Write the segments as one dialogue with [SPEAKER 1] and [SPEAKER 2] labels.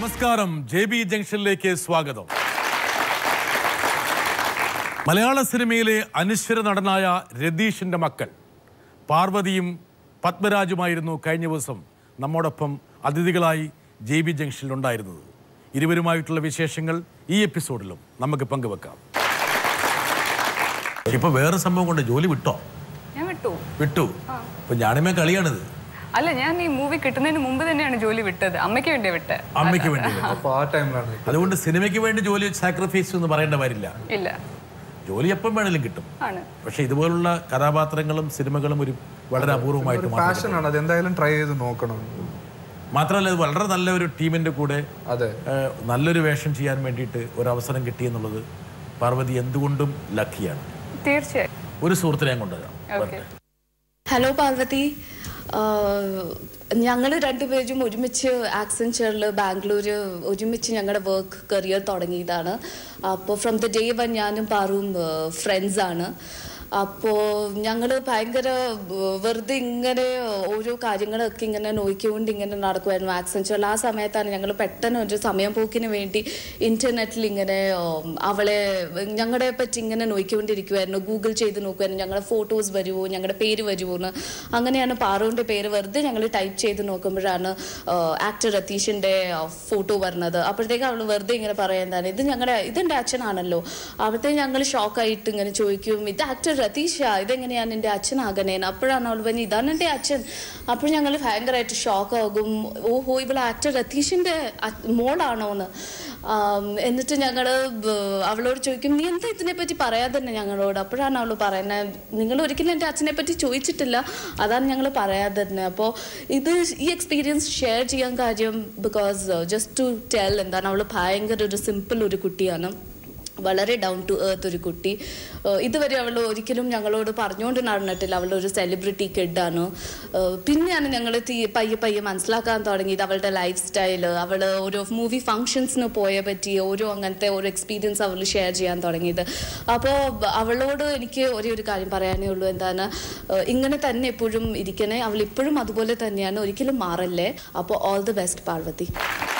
[SPEAKER 1] നമസ്കാരം J B ജംഗ്ഷനിലേക്ക് സ്വാഗതം മലയാള സിനിമയിലെ അനശ്വര നടനായ രതീഷിന്റെ മക്കൾ പാർവതിയും പത്മരാജുമായിരുന്നു കഴിഞ്ഞ ദിവസം നമ്മോടൊപ്പം അതിഥികളായി ജെ ബി ജംഗ്ഷനിലുണ്ടായിരുന്നത് ഇരുവരുമായിട്ടുള്ള വിശേഷങ്ങൾ ഈ എപ്പിസോഡിലും നമുക്ക് പങ്കുവെക്കാം ഇപ്പൊ വേറെ സംഭവം കൊണ്ട് ജോലി വിട്ടോ
[SPEAKER 2] ഞാൻ വിട്ടു
[SPEAKER 1] വിട്ടു ഇപ്പൊ ഞാനിമേ കളിയാണിത്
[SPEAKER 2] അല്ല ഞാൻ ഈ മൂവി കിട്ടുന്നതിന് മുമ്പ് തന്നെയാണ് ജോലി വിട്ടത് അമ്മയ്ക്ക് വേണ്ടിയാ വിട്ട്
[SPEAKER 1] അമ്മയ്ക്ക് വേണ്ടി
[SPEAKER 3] അപ്പൊ ആ ടൈമിലാണ്
[SPEAKER 1] അതുകൊണ്ട് സിനിമയ്ക്ക് വേണ്ടി ജോലി സാക്രിഫൈസ് എന്ന് പറയേണ്ട വരില്ല
[SPEAKER 2] ഇല്ല
[SPEAKER 1] ജോലി എപ്പം വേണേലും കിട്ടും
[SPEAKER 2] ആണ്
[SPEAKER 1] പക്ഷെ ഇതുപോലുള്ള കഥാപാത്രങ്ങളും സിനിമകളും ഒരു വളരെ അപൂർവമായിട്ട് മാത്രം
[SPEAKER 3] പാഷൻ ആണ് അത് എന്തായാലും ട്രൈ ചെയ്ത് നോക്കണം
[SPEAKER 1] മാത്രമല്ല ഇത് വളരെ നല്ല ഒരു ടീമിന്റെ കൂടെ
[SPEAKER 3] അതെ
[SPEAKER 1] ഏഹ്, നല്ലൊരു വേഷം ചെയ്യാൻ വേണ്ടിയിട്ട് ഒരു അവസരം കിട്ടിയെന്നുള്ളത് പാർവതി എന്തുകൊണ്ടും ലക്കിയാണ്
[SPEAKER 2] തീർച്ചയായും
[SPEAKER 1] ഒരു സുഹൃത്തിനെ ഞാൻ കൊണ്ടുവരാം
[SPEAKER 2] ഓക്കെ
[SPEAKER 4] ഹലോ പാർവതി ഞങ്ങൾ രണ്ടുപേരും ഒരുമിച്ച് ആക്സെഞ്ചറിൽ ബാംഗ്ലൂർ ഒരുമിച്ച് ഞങ്ങളുടെ വർക്ക് കരിയർ തുടങ്ങിയതാണ് അപ്പോൾ ഫ്രം ദ ഡേ വൺ ഞാനും പാറും ഫ്രണ്ട്സാണ് അപ്പോൾ ഞങ്ങൾ ഭയങ്കര ഏഹ്, വെറുതെ ഇങ്ങനെ ഓരോ കാര്യങ്ങളൊക്കെ ഇങ്ങനെ നോക്കിക്കൊണ്ട് ഇങ്ങനെ നടക്കുമായിരുന്നു ആക്സെഞ്ചറിൽ ആ സമയത്താണ് ഞങ്ങൾ പെട്ടെന്ന് ഒരു സമയം പോക്കിന് വേണ്ടി ഇൻ്റർനെറ്റിൽ ഇങ്ങനെ ഉം, അവളെ ഞങ്ങളെ പറ്റി ഇങ്ങനെ നോക്കിക്കൊണ്ടിരിക്കുമായിരുന്നു ഗൂഗിൾ ചെയ്ത് നോക്കുമായിരുന്നു ഞങ്ങളുടെ ഫോട്ടോസ് വരുമോ ഞങ്ങളുടെ പേര് വരുമോ എന്ന് അങ്ങനെയാണ് പാറുവിൻ്റെ പേര് വെറുതെ ഞങ്ങൾ ടൈപ്പ് ചെയ്ത് നോക്കുമ്പോഴാണ് ആക്ടർ രതീഷിൻ്റെ ഫോട്ടോ വരുന്നത് അപ്പോഴത്തേക്ക് അവൾ വെറുതെ ഇങ്ങനെ പറയുന്നതാണ് ഇത് ഞങ്ങളുടെ ഇതെൻ്റെ അച്ഛനാണല്ലോ അവിടുത്തെ ഞങ്ങൾ ഷോക്കായിട്ട് ഇങ്ങനെ ചോദിക്കും ഇത് ആക്ടർ രതീഷ ഇതെങ്ങനെയാണ് എൻ്റെ അച്ഛനാകണേന്ന് അപ്പോഴാണ് അവൾ പറഞ്ഞത് ഇതാണ് എൻ്റെ അച്ഛൻ അപ്പോൾ ഞങ്ങൾ ഭയങ്കരമായിട്ട് ഷോക്കാകും ഓഹോ ഇവൾ ആക്ടർ രതീഷിൻ്റെ മോളാണോ എന്ന് ആം, എന്നിട്ട് ഞങ്ങൾ അവളോട് ചോദിക്കും നീ എന്താ ഇതിനെ പറ്റി പറയാതെ തന്നെ ഞങ്ങളോട് അപ്പോഴാണ് അവൾ പറയുന്നത് നിങ്ങൾ ഒരിക്കലും എൻ്റെ അച്ഛനെ പറ്റി ചോദിച്ചിട്ടില്ല അതാണ് ഞങ്ങൾ പറയാതെ തന്നെ അപ്പോൾ ഇത് ഈ എക്സ്പീരിയൻസ് ഷെയർ ചെയ്യാൻ കാര്യം ബിക്കോസ് ജസ്റ്റ് ടു ടെൽ എന്താണ് അവൾ ഭയങ്കര ഒരു സിമ്പിൾ ഒരു കുട്ടിയാണ് വളരെ ഡൗൺ ടു എർത്ത് ഒരു കുട്ടി ഏഹ് ഇതുവരെ അവൾ ഒരിക്കലും ഞങ്ങളോട് പറഞ്ഞുകൊണ്ട് നടന്നിട്ടില്ല അവളുടെ ഒരു സെലിബ്രിറ്റി കിഡാണ് പിന്നെയാണ് ഞങ്ങൾ പയ്യെ പയ്യെ മനസ്സിലാക്കാൻ തുടങ്ങിയത് അവളുടെ ലൈഫ് സ്റ്റൈല് അവൾ ഓരോ മൂവി ഫങ്ഷൻസിന് പോയ പറ്റി ഓരോ അങ്ങനത്തെ ഓരോ എക്സ്പീരിയൻസ് അവൾ ഷെയർ ചെയ്യാൻ തുടങ്ങിയത് അപ്പോൾ അവളോട് എനിക്ക് ഒരേ ഒരു കാര്യം പറയാനേ ഉള്ളൂ എന്താണ് ഏഹ് ഇങ്ങനെ തന്നെ എപ്പോഴും ഇരിക്കണേ അവൾ ഇപ്പോഴും അതുപോലെ തന്നെയാണ് ഒരിക്കലും മാറല്ലേ അപ്പോൾ all the best Parvathy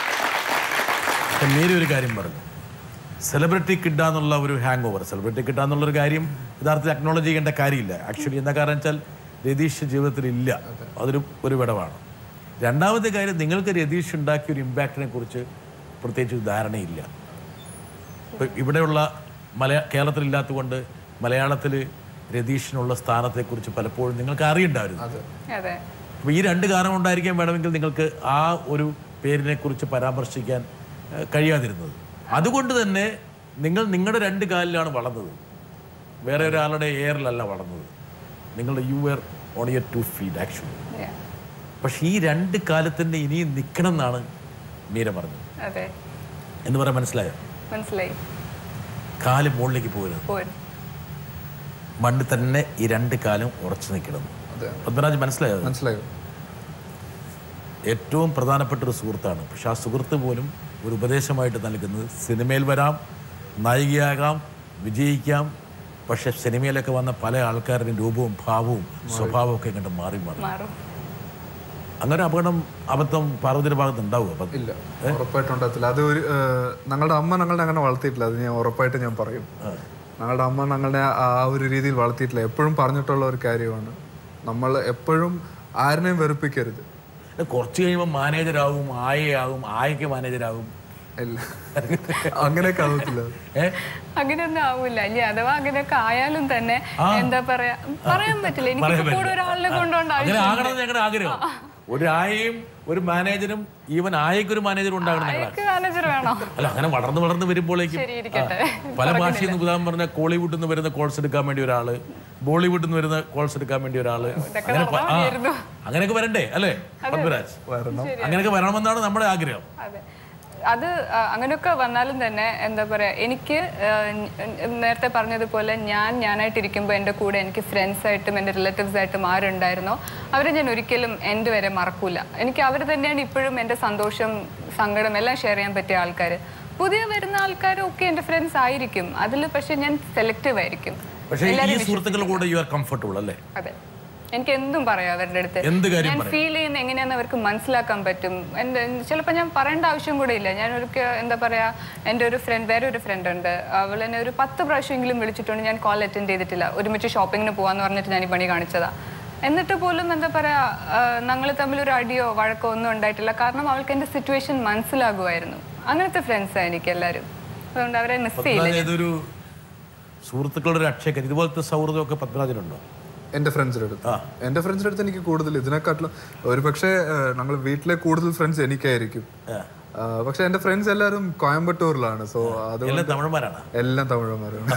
[SPEAKER 1] Mary ഒരു കാര്യം പറഞ്ഞു സെലിബ്രിറ്റി കിട്ടാന്നുള്ള ഒരു ഹാങ് ഓവർ സെലിബ്രിറ്റി കിട്ടാന്നുള്ള ഒരു കാര്യം യഥാർത്ഥത്തിൽ അക്നോളജ് ചെയ്യേണ്ട കാര്യമില്ല ആക്ച്വലി എന്താ കാരണം വെച്ചാൽ രതീഷ് ജീവിതത്തിൽ ഇല്ല അതൊരു ഒരു വിടവാണ് രണ്ടാമത്തെ കാര്യം നിങ്ങൾക്ക് രതീഷ് ഉണ്ടാക്കിയ ഒരു ഇമ്പാക്റ്റിനെ കുറിച്ച് പ്രത്യേകിച്ച് ഒരു ധാരണയില്ല ഇപ്പം ഇവിടെയുള്ള മലയാ കേരളത്തിലില്ലാത്തതുകൊണ്ട് മലയാളത്തിൽ രതീഷിനുള്ള സ്ഥാനത്തെക്കുറിച്ച് പലപ്പോഴും നിങ്ങൾക്ക് അറിയണ്ടായിരുന്നു
[SPEAKER 2] അതെ
[SPEAKER 1] അപ്പോൾ ഈ രണ്ട് കാരണം ഉണ്ടായിരിക്കാൻ വേണമെങ്കിൽ നിങ്ങൾക്ക് ആ ഒരു പേരിനെ കുറിച്ച് പരാമർശിക്കാൻ ഏഹ്, കഴിയാതിരുന്നത് അതുകൊണ്ട് തന്നെ നിങ്ങൾ നിങ്ങളുടെ രണ്ട് കാലിലാണ് വളർന്നത് വേറെ ഒരാളുടെ എയറിലല്ല വളർന്നത് നിങ്ങളുടെ you are on your to feed actually
[SPEAKER 2] Yeah.
[SPEAKER 1] പക്ഷേ ഈ രണ്ട് കാലത്തിൻ്റെ ഇനിയും നിൽക്കണം എന്നാണ് മീര പറഞ്ഞത്
[SPEAKER 2] അതെ
[SPEAKER 1] എന്ന് പറയാൻ മനസ്സിലായോ
[SPEAKER 2] മനസ്സിലായി
[SPEAKER 1] കാല് മുകളിലേക്ക് പോകരുത്
[SPEAKER 2] പോരും
[SPEAKER 1] മണ്ണിൽ തന്നെ ഈ രണ്ട് കാലും ഉറച്ചു നിൽക്കണം
[SPEAKER 3] അതെ
[SPEAKER 1] പത്മരാജ് മനസ്സിലായോ
[SPEAKER 3] മനസ്സിലായോ
[SPEAKER 1] ഏറ്റവും പ്രധാനപ്പെട്ട ഒരു സുഹൃത്താണ് പക്ഷെ ആ സുഹൃത്ത് പോലും ഒരു ഉപദേശമായിട്ട് നൽകുന്നത് സിനിമയിൽ വരാം നായികയാകാം വിജയിക്കാം പക്ഷെ സിനിമയിലൊക്കെ വന്ന പല ആൾക്കാരുടെയും രൂപവും ഭാവവും സ്വഭാവവും ഒക്കെ ഇങ്ങോട്ട് മാറി മാറി
[SPEAKER 2] മാറും
[SPEAKER 1] അങ്ങനെ അപകടം അബദ്ധം പാർവതിയുടെ ഭാഗത്ത് ഉണ്ടാവുക അപ്പം
[SPEAKER 3] ഇല്ല ഉറപ്പായിട്ടും ഉണ്ടാകത്തില്ല അത് ഒരു ഏഹ്, ഞങ്ങളുടെ അമ്മ ഞങ്ങളെ അങ്ങനെ വളർത്തിയിട്ടില്ല അത് ഞാൻ ഉറപ്പായിട്ട് ഞാൻ പറയും ഞങ്ങളുടെ അമ്മ ഞങ്ങളെ ആ ഒരു രീതിയിൽ വളർത്തിയിട്ടില്ല എപ്പോഴും പറഞ്ഞിട്ടുള്ള ഒരു കാര്യമാണ് നമ്മൾ എപ്പോഴും ആരിനെയും വെറുപ്പിക്കരുത്
[SPEAKER 1] കുറച്ച് കഴിയുമ്പോൾ മാനേജരാകും ആയയാകും ആയയ്ക്ക് മാനേജരാകും
[SPEAKER 3] ഇല്ല അങ്ങനെയൊക്കെ ആവത്തില്ല
[SPEAKER 1] ഏ
[SPEAKER 2] അങ്ങനെയൊന്നും ആവൂല ഇനി അഥവാ അങ്ങനെയൊക്കെ ആയാലും തന്നെ എന്താ പറയാ പറയാൻ പറ്റില്ല എനിക്ക്
[SPEAKER 1] പറയാൻ
[SPEAKER 2] കൂടെ ഒരാളിനെ കൊണ്ടുകൊണ്ട്
[SPEAKER 1] അങ്ങനെ
[SPEAKER 2] ആവശ്യം
[SPEAKER 1] ആകണം ഞങ്ങളുടെ ആഗ്രഹം ഒരു ആയയും ഒരു മാനേജരും ഈവൻ ആയയ്ക്ക് ഒരു മാനേജർ ഉണ്ടാകണം ഞങ്ങളെ
[SPEAKER 2] എനിക്ക് മാനേജർ വേണോ
[SPEAKER 1] അല്ല അങ്ങനെ വളർന്ന് വളർന്ന് വരുമ്പോഴേക്കും
[SPEAKER 2] ശരി ഇരിക്കട്ടെ
[SPEAKER 1] പല ഭാഷയിൽ നിന്ന് ഉദാഹരണം പറഞ്ഞാൽ കോളിവുഡിൽ നിന്ന് വരുന്ന കോൾസ് എടുക്കാൻ വേണ്ടി ഒരാള് ബോളിവുഡിൽ നിന്ന് വരുന്ന കോൾസ് എടുക്കാൻ വേണ്ടി ഒരാള് അങ്ങനെ പ- ആ,
[SPEAKER 2] നടന്നായിരുന്നു.
[SPEAKER 1] അങ്ങനെയൊക്കെ വരണ്ടേ അല്ലേ പത്മരാജ്
[SPEAKER 3] വരണം
[SPEAKER 1] അങ്ങനെയൊക്കെ വരണമെന്നാണ് നമ്മുടെ ആഗ്രഹം
[SPEAKER 2] അതെ അത് ആ, അങ്ങനെയൊക്കെ വന്നാലും തന്നെ എന്താ പറയാ എനിക്ക് ആ, ഞ- നേരത്തെ പറഞ്ഞതുപോലെ ഞാൻ ഞാനായിട്ടിരിക്കുമ്പോൾ എൻ്റെ കൂടെ എനിക്ക് ഫ്രണ്ട്സ് ആയിട്ടും എൻ്റെ റിലേറ്റീവ്സ് ആയിട്ടും ആരുണ്ടായിരുന്നോ അവരെ ഞാൻ ഒരിക്കലും എൻ്റെ വരെ മറക്കൂല എനിക്ക് അവർ തന്നെയാണ് ഇപ്പോഴും എൻ്റെ സന്തോഷം സങ്കടം എല്ലാം ഷെയർ ചെയ്യാൻ പറ്റിയ ആൾക്കാർ പുതിയ വരുന്ന ആൾക്കാരും ഒക്കെ എൻ്റെ ഫ്രണ്ട്സ് ആയിരിക്കും അതിൽ പക്ഷെ ഞാൻ സെലക്റ്റീവ് ആയിരിക്കും
[SPEAKER 1] പക്ഷേ ഈ സുഹൃത്തുക്കളുടെ കൂടെ യു ആർ കംഫർട്ടബിൾ അല്ലേ
[SPEAKER 2] അതെ എനിക്ക് എന്തും പറയാം അവരുടെ അടുത്ത്
[SPEAKER 1] എന്ത് കാര്യം
[SPEAKER 2] ഞാൻ
[SPEAKER 1] പറയാം?
[SPEAKER 2] ഫീൽ ചെയ്യുന്ന എങ്ങനെയാന്ന് അവർക്ക് മനസ്സിലാക്കാൻ പറ്റും എൻ്റെ ചിലപ്പോൾ ഞാൻ പറയേണ്ട ആവശ്യം കൂടെ ഇല്ല ഞാൻ ഒരു എന്താ പറയാ എൻ്റെ ഒരു ഫ്രണ്ട് വേറെ ഒരു ഫ്രണ്ട് ഉണ്ട് അവൾ എന്നെ ഒരു പത്ത് പ്രാവശ്യമെങ്കിലും വിളിച്ചിട്ടുണ്ട് ഞാൻ കോൾ അറ്റൻഡ് ചെയ്തിട്ടില്ല ഒരുമിച്ച് ഷോപ്പിങ്ങിന് പോകാന്ന് പറഞ്ഞിട്ട് ഞാൻ ഈ പണി കാണിച്ചതാ എന്നിട്ട് പോലും എന്താ പറയാ ഞങ്ങൾ തമ്മിൽ ഒരു അടിയോ വഴക്കോ ഒന്നും ഉണ്ടായിട്ടില്ല കാരണം അവൾക്ക് എൻ്റെ സിറ്റുവേഷൻ മനസ്സിലാകുമായിരുന്നു അങ്ങനത്തെ ഫ്രണ്ട്സാണ് എനിക്ക് എല്ലാവരും അതുകൊണ്ട് അവരെ മിസ് ചെയ്യില്ല
[SPEAKER 1] പത്മരാജ് ഏതൊരു സുഹൃത്തുക്കളുടെ ഒരു അക്ഷയക്കൻ ഇതുപോലത്തെ സൗഹൃദമൊക്കെ പത്മരാജനുണ്ടോ
[SPEAKER 3] എന്റെ ഫ്രണ്ട്സിന്റെ അടുത്ത് എന്റെ ഫ്രണ്ട്സിന്റെ അടുത്ത് എനിക്ക് കൂടുതൽ ഇതിനെക്കാട്ടിലും ഒരു പക്ഷേ ഞങ്ങൾ വീട്ടിലെ കൂടുതൽ ഫ്രണ്ട്സ് എനിക്കായിരിക്കും ആ, പക്ഷെ എന്റെ ഫ്രണ്ട്സ് എല്ലാവരും കോയമ്പത്തൂരിലാണ് സോ അത്
[SPEAKER 1] എല്ലാം തമിഴന്മാരാണ്
[SPEAKER 3] എല്ലാം തമിഴന്മാരാണ്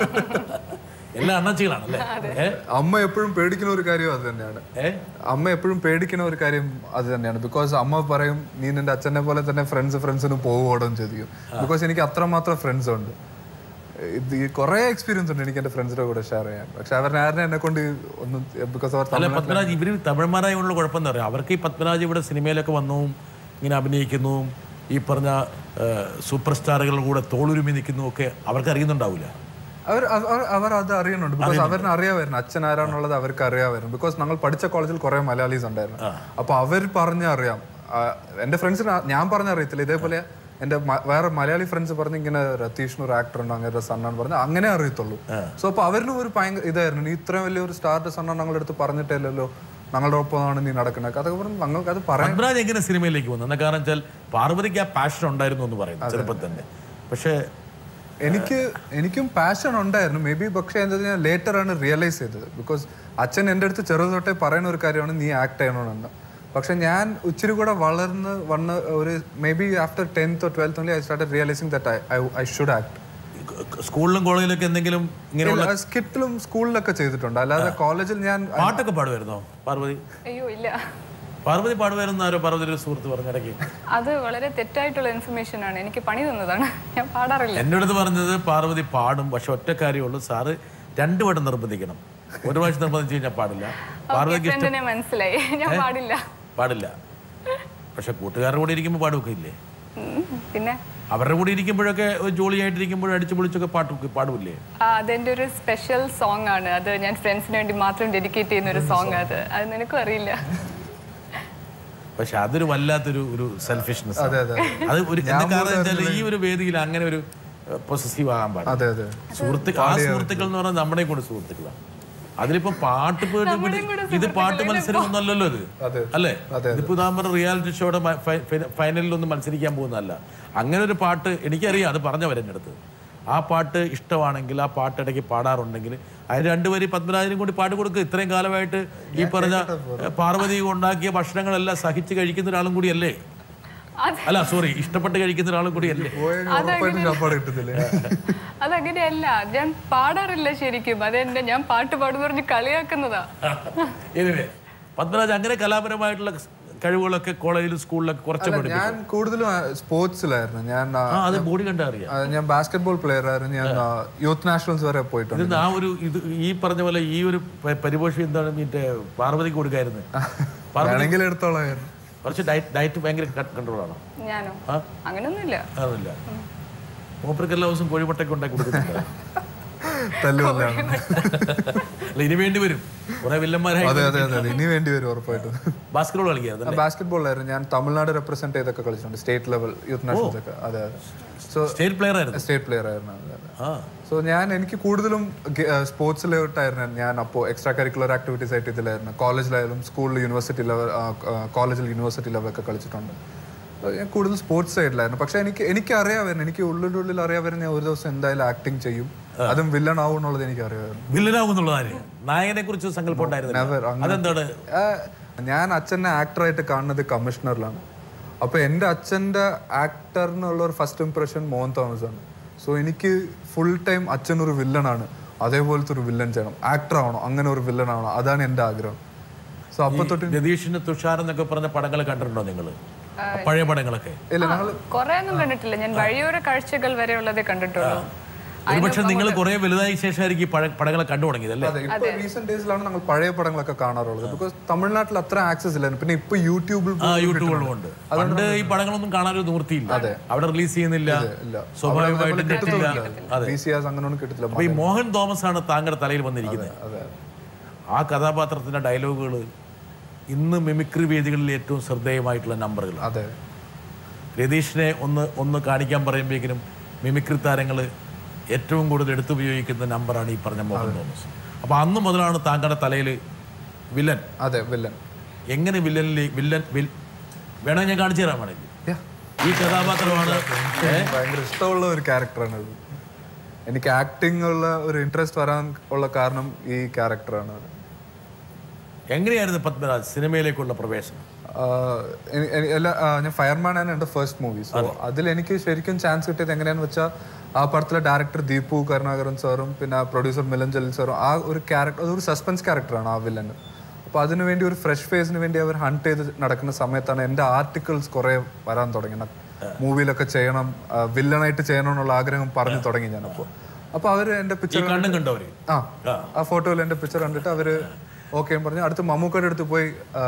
[SPEAKER 1] എല്ലാം അണ്ണച്ചികളാണല്ലേ ഏ
[SPEAKER 3] അമ്മ എപ്പോഴും പേടിക്കുന്ന ഒരു കാര്യം അത് തന്നെയാണ്
[SPEAKER 1] ഏ
[SPEAKER 3] അമ്മ എപ്പോഴും പേടിക്കുന്ന ഒരു കാര്യം അത് തന്നെയാണ് ബിക്കോസ് അമ്മ പറയും നീ നിന്റെ അച്ഛനെ പോലെ തന്നെ ഫ്രണ്ട്സ് ഫ്രണ്ട്സിന് പോവുകയും ചെയ്യും ബിക്കോസ് എനിക്ക് അത്രമാത്രം ഫ്രണ്ട്സ് ഉണ്ട് ഇത് ഈ കുറേ എക്സ്പീരിയൻസ് ഉണ്ട് എനിക്ക് എന്റെ ഫ്രണ്ട്സിന്റെ കൂടെ ഷെയർ ചെയ്യാൻ പക്ഷെ അവർ ആരും എന്നെ കൊണ്ട് ഒന്നും ബിക്കോസ് അവർ
[SPEAKER 1] അല്ല
[SPEAKER 3] തമിഴ്
[SPEAKER 1] പത്മരാജ് ഇവര് തമിഴന്മാരായുള്ള കുഴപ്പം എന്താ പറയുക അവർക്ക് ഈ പത്മരാജ് ഇവിടെ സിനിമയിലൊക്കെ വന്നതും ഇങ്ങനെ അഭിനയിക്കുന്നതും ഈ പറഞ്ഞ സൂപ്പർ സ്റ്റാറുകളുടെ കൂടെ തോളുരുമി നിൽക്കുന്നതും ഒക്കെ അവർക്ക് അറിയുന്നുണ്ടാവില്ല
[SPEAKER 3] അവർ അവർ- അവർ അത് അറിയുന്നുണ്ട് ബിക്കോസ് അവരിന് അറിയാമായിരുന്നു അച്ഛൻ ആരാന്നുള്ളത് അവർക്ക് അറിയാമായിരുന്നു ബിക്കോസ് ഞങ്ങൾ പഠിച്ച കോളേജിൽ കുറെ മലയാളീസ് ഉണ്ടായിരുന്നു അപ്പൊ അവർ പറഞ്ഞറിയാം ആ, എന്റെ ഫ്രണ്ട്സിന് ഞാൻ പറഞ്ഞറിയത്തില്ല ഇതേപോലെ എന്റെ മ- വേറെ മലയാളി ഫ്രണ്ട്സ് പറഞ്ഞ് ഇങ്ങനെ രതീഷിന് ഒരു ആക്ടർ ഉണ്ട് അങ്ങനെ സണ്ണാണ് പറഞ്ഞ് അങ്ങനെ അറിയത്തുള്ളൂ സോ അപ്പൊ അവരിനും ഒരു ഭയങ്കര ഇതായിരുന്നു നീ ഇത്രയും വലിയ ഒരു സ്റ്റാറിന്റെ സണ്ണാണ് ഞങ്ങളുടെ അടുത്ത് പറഞ്ഞിട്ടില്ലല്ലോ ഞങ്ങളുടെ ഒപ്പമാണ് നീ നടക്കുന്നത് അതൊക്കെ പറഞ്ഞ് ഞങ്ങൾക്ക് അത് പറയാൻ
[SPEAKER 1] പത്മരാജ് എങ്ങനെ സിനിമയിലേക്ക് വന്നു എന്താ കാരണം വെച്ചാൽ പാർവതിക്ക് ആ പാഷൻ ഉണ്ടായിരുന്നു എന്ന് പറയുന്നു ചെറുപ്പത്തിൽ തന്നെ പക്ഷേ
[SPEAKER 3] എനിക്ക് എനിക്കും പാഷൻ ഉണ്ടായിരുന്നു മേ ബി പക്ഷേ എന്താ ഞാൻ ലേറ്റർ ആണ് റിയലൈസ് ചെയ്തത് ബിക്കോസ് അച്ഛൻ എൻ്റെ അടുത്ത് ചെറുത് തൊട്ടേ പറയുന്ന ഒരു കാര്യമാണ് നീ ആക്ട് ചെയ്യണമെന്ന് പക്ഷെ ഞാൻ ഇച്ചിരി കൂടെ വളർന്ന് വന്ന് ഒരു may be after tenth twelfth only I start realizing that I I should act
[SPEAKER 1] സ്കൂളിലും കോളേജിലൊക്കെ എന്തെങ്കിലും ഇങ്ങനെയുള്ള
[SPEAKER 3] സ്കിറ്റിലും സ്കൂളിലൊക്കെ ചെയ്തിട്ടുണ്ട് അല്ലാതെ കോളേജിൽ ഞാൻ
[SPEAKER 1] പാട്ടൊക്കെ പാടുമായിരുന്നോ പാർവതി
[SPEAKER 2] അയ്യോ ഇല്ല
[SPEAKER 1] പാർവതി പാടുമായിരുന്നു ആരോ പാർവതിയുടെ ഒരു സുഹൃത്ത് പറഞ്ഞു ഇടയ്ക്ക്
[SPEAKER 2] അത് വളരെ തെറ്റായിട്ടുള്ള ഇൻഫർമേഷൻ ആണ് എനിക്ക് പണി തന്നതാണ് ഞാൻ പാടാറില്ല
[SPEAKER 1] എൻ്റെ അടുത്ത് പറഞ്ഞത് പാർവതി പാടും പക്ഷെ ഒറ്റ കാര്യമുള്ളൂ സാറ് രണ്ടു വട്ടം നിർബന്ധിക്കണം ഒരു പ്രാവശ്യം നിർബന്ധിച്ച് കഴിഞ്ഞാൽ പാടില്ല പാർവതിക്ക് ഇഷ്ടം
[SPEAKER 2] ഫ്രണ്ടിനെ മനസ്സിലായി ഞാൻ പാടില്ല
[SPEAKER 1] പാടില്ല പക്ഷെ കൂട്ടുകാരുടെ കൂടെ ഇരിക്കുമ്പോൾ പാടുമൊക്കെ ഇല്ലേ
[SPEAKER 2] ഉം, പിന്നെ
[SPEAKER 1] അവരുടെ കൂടെ ഇരിക്കുമ്പോഴൊക്കെ ജോളിയായിട്ടിരിക്കുമ്പോഴും അടിച്ചു പൊളിച്ചൊക്കെ പാട്ട് പാടില്ലേ
[SPEAKER 2] ആ, അതെന്റെ ഒരു സ്പെഷ്യൽ സോങ് ആണ് അത് ഞാൻ ഫ്രണ്ട്സിന് വേണ്ടി മാത്രം ഡെഡിക്കേറ്റ് ചെയ്യുന്ന ഒരു സോങ് അത് അത് നിനക്കും അറിയില്ല
[SPEAKER 1] പക്ഷെ അതൊരു വല്ലാത്തൊരു ഒരു സെൽഫിഷ്നെസ്
[SPEAKER 3] അതെ അതെ
[SPEAKER 1] അത് ഒരു എന്താ കാരണം വെച്ചാൽ ഈ ഒരു വേദിയിൽ അങ്ങനെ ഒരു പൊസസീവ് ആകാൻ പാടില്ല
[SPEAKER 3] അതെ അതെ
[SPEAKER 1] സുഹൃത്തുക്കൾ ആ സുഹൃത്തുക്കൾ എന്ന് പറഞ്ഞാൽ നമ്മുടെ കൂടെ സുഹൃത്തുക്കളാണ് അതിലിപ്പോ പാട്ട് പേടി പിടി- ഇത് പാട്ട് മത്സരം ഒന്നല്ലല്ലോ ഇത്
[SPEAKER 3] അതെ.
[SPEAKER 1] അല്ലേ ഇതിപ്പോ താൻ പറഞ്ഞ റിയാലിറ്റി ഷോയുടെ ഫൈനലിൽ ഒന്നും മത്സരിക്കാൻ പോകുന്നതല്ല അങ്ങനെ ഒരു പാട്ട് എനിക്കറിയാം അത് പറഞ്ഞവരെൻ്റെ അടുത്ത് ആ പാട്ട് ഇഷ്ടമാണെങ്കിൽ ആ പാട്ട് ഇടയ്ക്ക് പാടാറുണ്ടെങ്കിൽ അതിന് രണ്ടുപേരും പത്മരാജനും കൂടി പാട്ട് കൊടുക്കുക ഇത്രയും കാലമായിട്ട് ഈ പറഞ്ഞ പാർവതി ഉണ്ടാക്കിയ ഭക്ഷണങ്ങളെല്ലാം സഹിച്ച് കഴിക്കുന്ന ഒരാളും കൂടിയല്ലേ
[SPEAKER 2] അത്
[SPEAKER 1] അല്ല സോറി ഇഷ്ടപ്പെട്ട് കഴിക്കുന്ന ഒരാളും കൂടിയല്ലേ
[SPEAKER 3] പോയാൽ ഉറപ്പായിട്ടും ചാപ്പാട് കിട്ടത്തില്ലേ
[SPEAKER 2] അതങ്ങനെയല്ല ഞാൻ പാടാറില്ല ശരിക്കും അതെന്റെ ഞാൻ പാട്ട് പാടുന്ന പറഞ്ഞ് കളിയാക്കുന്നതാ
[SPEAKER 1] എനിവേ പത്മരാജ് അങ്ങനെ കലാപരമായിട്ടുള്ള കഴിവുകളൊക്കെ കോളേജിലും സ്കൂളിലൊക്കെ കുറച്ച് പഠിപ്പിച്ചു
[SPEAKER 3] ഞാൻ കൂടുതലും സ്പോർട്സിലായിരുന്നു ഞാൻ ആ,
[SPEAKER 1] ആ അത് ബോഡി കണ്ടാ അറിയാം
[SPEAKER 3] ആ, ഞാൻ ബാസ്കറ്റ്ബോൾ പ്ലെയർ ആയിരുന്നു ഞാൻ യൂത്ത് നാഷണൽസ് വരെ പോയിട്ടുണ്ട്
[SPEAKER 1] ഇത് ആ ഒരു ഇത് ഈ പറഞ്ഞ പോലെ ഈ ഒരു പ- പരിപോഷി എന്താണ് മറ്റേ പാർവതിക്ക് കൊടുക്കായിരുന്നു പാർവതി
[SPEAKER 3] വേണമെങ്കിൽ എടുത്തോളായിരുന്നു
[SPEAKER 1] കുറച്ച് ഡയറ്റ് ഡയറ്റ് ഭയങ്കര കൺട്രോളാണോ
[SPEAKER 2] ഞാനോ
[SPEAKER 1] ആ
[SPEAKER 2] അങ്ങനൊന്നുമില്ല
[SPEAKER 1] അതല്ല മൂപ്പർക്ക് എല്ലാ ദിവസവും കോഴിമുട്ടയൊക്കെ ഉണ്ടാക്കി കൊടുക്കുന്നുണ്ട്
[SPEAKER 3] തല്ലുകൊല്ലാണ്
[SPEAKER 1] അല്ല ഇനി വേണ്ടി വരും കുറെ വില്ലന്മാരായി
[SPEAKER 3] അതെ അതെ അതെ അതെ. ഇനി വേണ്ടി വരും ഉറപ്പായിട്ടും
[SPEAKER 1] ബാസ്കറ്റ്ബോൾ കളിക്കായിരുന്നു
[SPEAKER 3] ബാസ്കറ്റ്ബോൾ ആയിരുന്നു ഞാൻ തമിഴ്നാട് റെപ്രസെന്റ് ചെയ്തൊക്കെ കളിച്ചിട്ടുണ്ട് സ്റ്റേറ്റ് ലെവൽ യൂത്ത് നാഷണൽസ് ഒക്കെ അതെ അതെ സോ
[SPEAKER 1] സ്റ്റേറ്റ് പ്ലെയർ ആയിരുന്നു
[SPEAKER 3] സ്റ്റേറ്റ് പ്ലെയർ ആയിരുന്നു അതെ, അതെ.
[SPEAKER 1] ആ
[SPEAKER 3] സോ ഞാൻ എനിക്ക് കൂടുതലും സ്പോർട്സിലോട്ടായിരുന്നു ഞാൻ അപ്പോൾ എക്സ്ട്രാ കരിക്കുലർ ആക്ടിവിറ്റീസ് ആയിട്ട് ഇതിലായിരുന്നു കോളേജിലായാലും സ്കൂളിൽ യൂണിവേഴ്സിറ്റി ലെവൽ കോളേജിൽ യൂണിവേഴ്സിറ്റി ലെവലൊക്കെ കളിച്ചിട്ടുണ്ട് So, ഞാൻ കൂടുതൽ സ്പോർട്സ് സൈഡിലായിരുന്നു പക്ഷെ എനിക്ക് എനിക്ക് അറിയാമായിരുന്നു എനിക്ക് ഉള്ളിൻ്റെ ഉള്ളിൽ അറിയാമായിരുന്നു ഞാൻ ഒരു ദിവസം എന്തായാലും ആക്ടിങ് ചെയ്യും അതും വില്ലൻ ആവും എന്നുള്ളത് എനിക്ക് അറിയാമായിരുന്നു
[SPEAKER 1] വില്ലനാകുന്നുള്ളതാണ് നായകനെ കുറിച്ച് സങ്കല്പം ഉണ്ടായിരുന്നു
[SPEAKER 3] Never. അങ്ങനെ-
[SPEAKER 1] അതെന്താണ്
[SPEAKER 3] ആ, ഞാൻ അച്ഛനെ ആക്ടറായിട്ട് കാണുന്നത് കമ്മീഷണറിലാണ് അപ്പോൾ എൻ്റെ അച്ഛൻ്റെ ആക്ടർ എന്നുള്ള ഒരു ഫസ്റ്റ് ഇംപ്രഷൻ മോഹൻ തോമസ് ആണ് സോ എനിക്ക് ഫുൾ ടൈം അച്ഛൻ ഒരു വില്ലനാണ് അതേപോലത്തെ ഒരു വില്ലൻ ചെയ്യണം ആക്ടർ ആവണം അങ്ങനെ ഒരു വില്ലൻ ആവണം അതാണ് എൻ്റെ ആഗ്രഹം സോ അപ്പോൾ തൊട്ട്
[SPEAKER 1] രതീഷിന് തുഷാർ എന്നൊക്കെ പറഞ്ഞ പടങ്ങൾ കണ്ടിട്ടുണ്ടോ നിങ്ങൾ പഴയ പടങ്ങളൊക്കെ
[SPEAKER 3] ഇല്ല ഞങ്ങൾ
[SPEAKER 2] കൊറേ ഒന്നും കണ്ടിട്ടില്ല ഞാൻ വഴിയോര കാഴ്ചകൾ വരെ ഉള്ളതേ കണ്ടിട്ടുള്ളൂ
[SPEAKER 1] ഒരുപക്ഷെ നിങ്ങൾ കുറെ വലുതായ ശേഷമായിരിക്കും ഈ പഴ- പടങ്ങളെ കണ്ടു തുടങ്ങിയത് അല്ലേ
[SPEAKER 3] അതെ ഇപ്പൊ റീസെന്റ് ഡേയ്സിലാണ് ഞങ്ങൾ പഴയ പടങ്ങളൊക്കെ കാണാറുള്ളത് ബിക്കോസ് തമിഴ്നാട്ടിൽ അത്ര ആക്സസ് ഇല്ലായിരുന്നു പിന്നെ ഇപ്പൊ യൂട്യൂബിൽ
[SPEAKER 1] ആ യൂട്യൂബിലും ഉണ്ട് പണ്ട് ഈ പടങ്ങളൊന്നും കാണാനൊരു നിവൃത്തിയില്ല അവിടെ റിലീസ് ചെയ്യുന്നില്ല
[SPEAKER 3] ഇല്ല
[SPEAKER 1] സ്വാഭാവികമായിട്ടും കിട്ടില്ല അതെ
[SPEAKER 3] ബി സി ആസ് അങ്ങനെയൊന്നും കിട്ടത്തില്ല
[SPEAKER 1] അപ്പൊ ഈ മോഹൻ തോമസ് ആണ് താങ്കളുടെ തലയിൽ വന്നിരിക്കുന്നത്
[SPEAKER 3] അതെ
[SPEAKER 1] ആ കഥാപാത്രത്തിൻ്റെ ഡയലോഗുകൾ ഇന്ന് മിമിക്രി വേദികളിൽ ഏറ്റവും ശ്രദ്ധേയമായിട്ടുള്ള നമ്പറുകളാണ്
[SPEAKER 3] അതെ
[SPEAKER 1] രതീഷിനെ ഒന്ന് ഒന്ന് കാണിക്കാൻ പറയുമ്പോഴേക്കിനും മിമിക്രി താരങ്ങൾ ഏറ്റവും കൂടുതൽ എടുത്തുപയോഗിക്കുന്ന നമ്പറാണ് ഈ പറഞ്ഞ മോഹൻ തോമസ് അപ്പോൾ അന്ന് മുതലാണ് താങ്കളുടെ തലയിൽ വില്ലൻ
[SPEAKER 3] അതെ വില്ലൻ
[SPEAKER 1] എങ്ങനെ വില്ലനിലെ വില്ലൻ വിൽ വേണമെങ്കിൽ ഞാൻ കാണിച്ചു തരാൻ വേണമെങ്കിൽ ഈ കഥാപാത്രമാണ് ഏ?
[SPEAKER 3] ഭയങ്കര ഇഷ്ടമുള്ള ഒരു ക്യാരക്ടറാണ് ഇത് എനിക്ക് ആക്ടിംഗ് ഉള്ള ഒരു ഇൻട്രസ്റ്റ് വരാൻ ഉള്ള കാരണം ഈ ക്യാരക്ടറാണ്
[SPEAKER 1] എങ്ങനെയായിരുന്നു പത്മരാജ് സിനിമയിലേക്കുള്ള പ്രവേശനം
[SPEAKER 3] ആഹ് എനി- എനി- എല്ലാ ആഹ് ഞാൻ ഫയർമാൻ ആണ് എൻ്റെ ഫസ്റ്റ് മൂവി സോ അതിൽ എനിക്ക് ശരിക്കും ചാൻസ് കിട്ടിയത് എങ്ങനെയാന്ന് വെച്ചാൽ ആ പടത്തിലെ ഡയറക്ടർ ദീപു കരുണാകരൻ സാറും പിന്നെ പ്രൊഡ്യൂസർ മിലൻ ജലീൽ സാറും ആ ഒരു ക്യാരക്ടർ അതൊരു സസ്പെൻസ് ക്യാരക്ടറാണ് ആ വില്ലന് അപ്പോൾ അതിനു വേണ്ടി ഒരു ഫ്രഷ് ഫേസിന് വേണ്ടി അവർ ഹണ്ട് ചെയ്ത് നടക്കുന്ന സമയത്താണ് എൻ്റെ ആർട്ടിക്കിൾസ് കുറേ വരാൻ തുടങ്ങി മൂവിയിലൊക്കെ ചെയ്യണം വില്ലനായിട്ട് ചെയ്യണം എന്നുള്ള ആഗ്രഹം പറഞ്ഞു തുടങ്ങി ഞാൻ അപ്പോൾ അപ്പോൾ അവർ എൻ്റെ
[SPEAKER 1] ഈ
[SPEAKER 3] പിക്ചർ
[SPEAKER 1] കണ്ണും കണ്ടവര്
[SPEAKER 3] ആ ആ ഫോട്ടോയിൽ എൻ്റെ പിക്ചർ കണ്ടിട്ട് അവര് ഓക്കെ പറഞ്ഞു അടുത്ത് മമ്മൂക്കയുടെ അടുത്ത് പോയി ആ,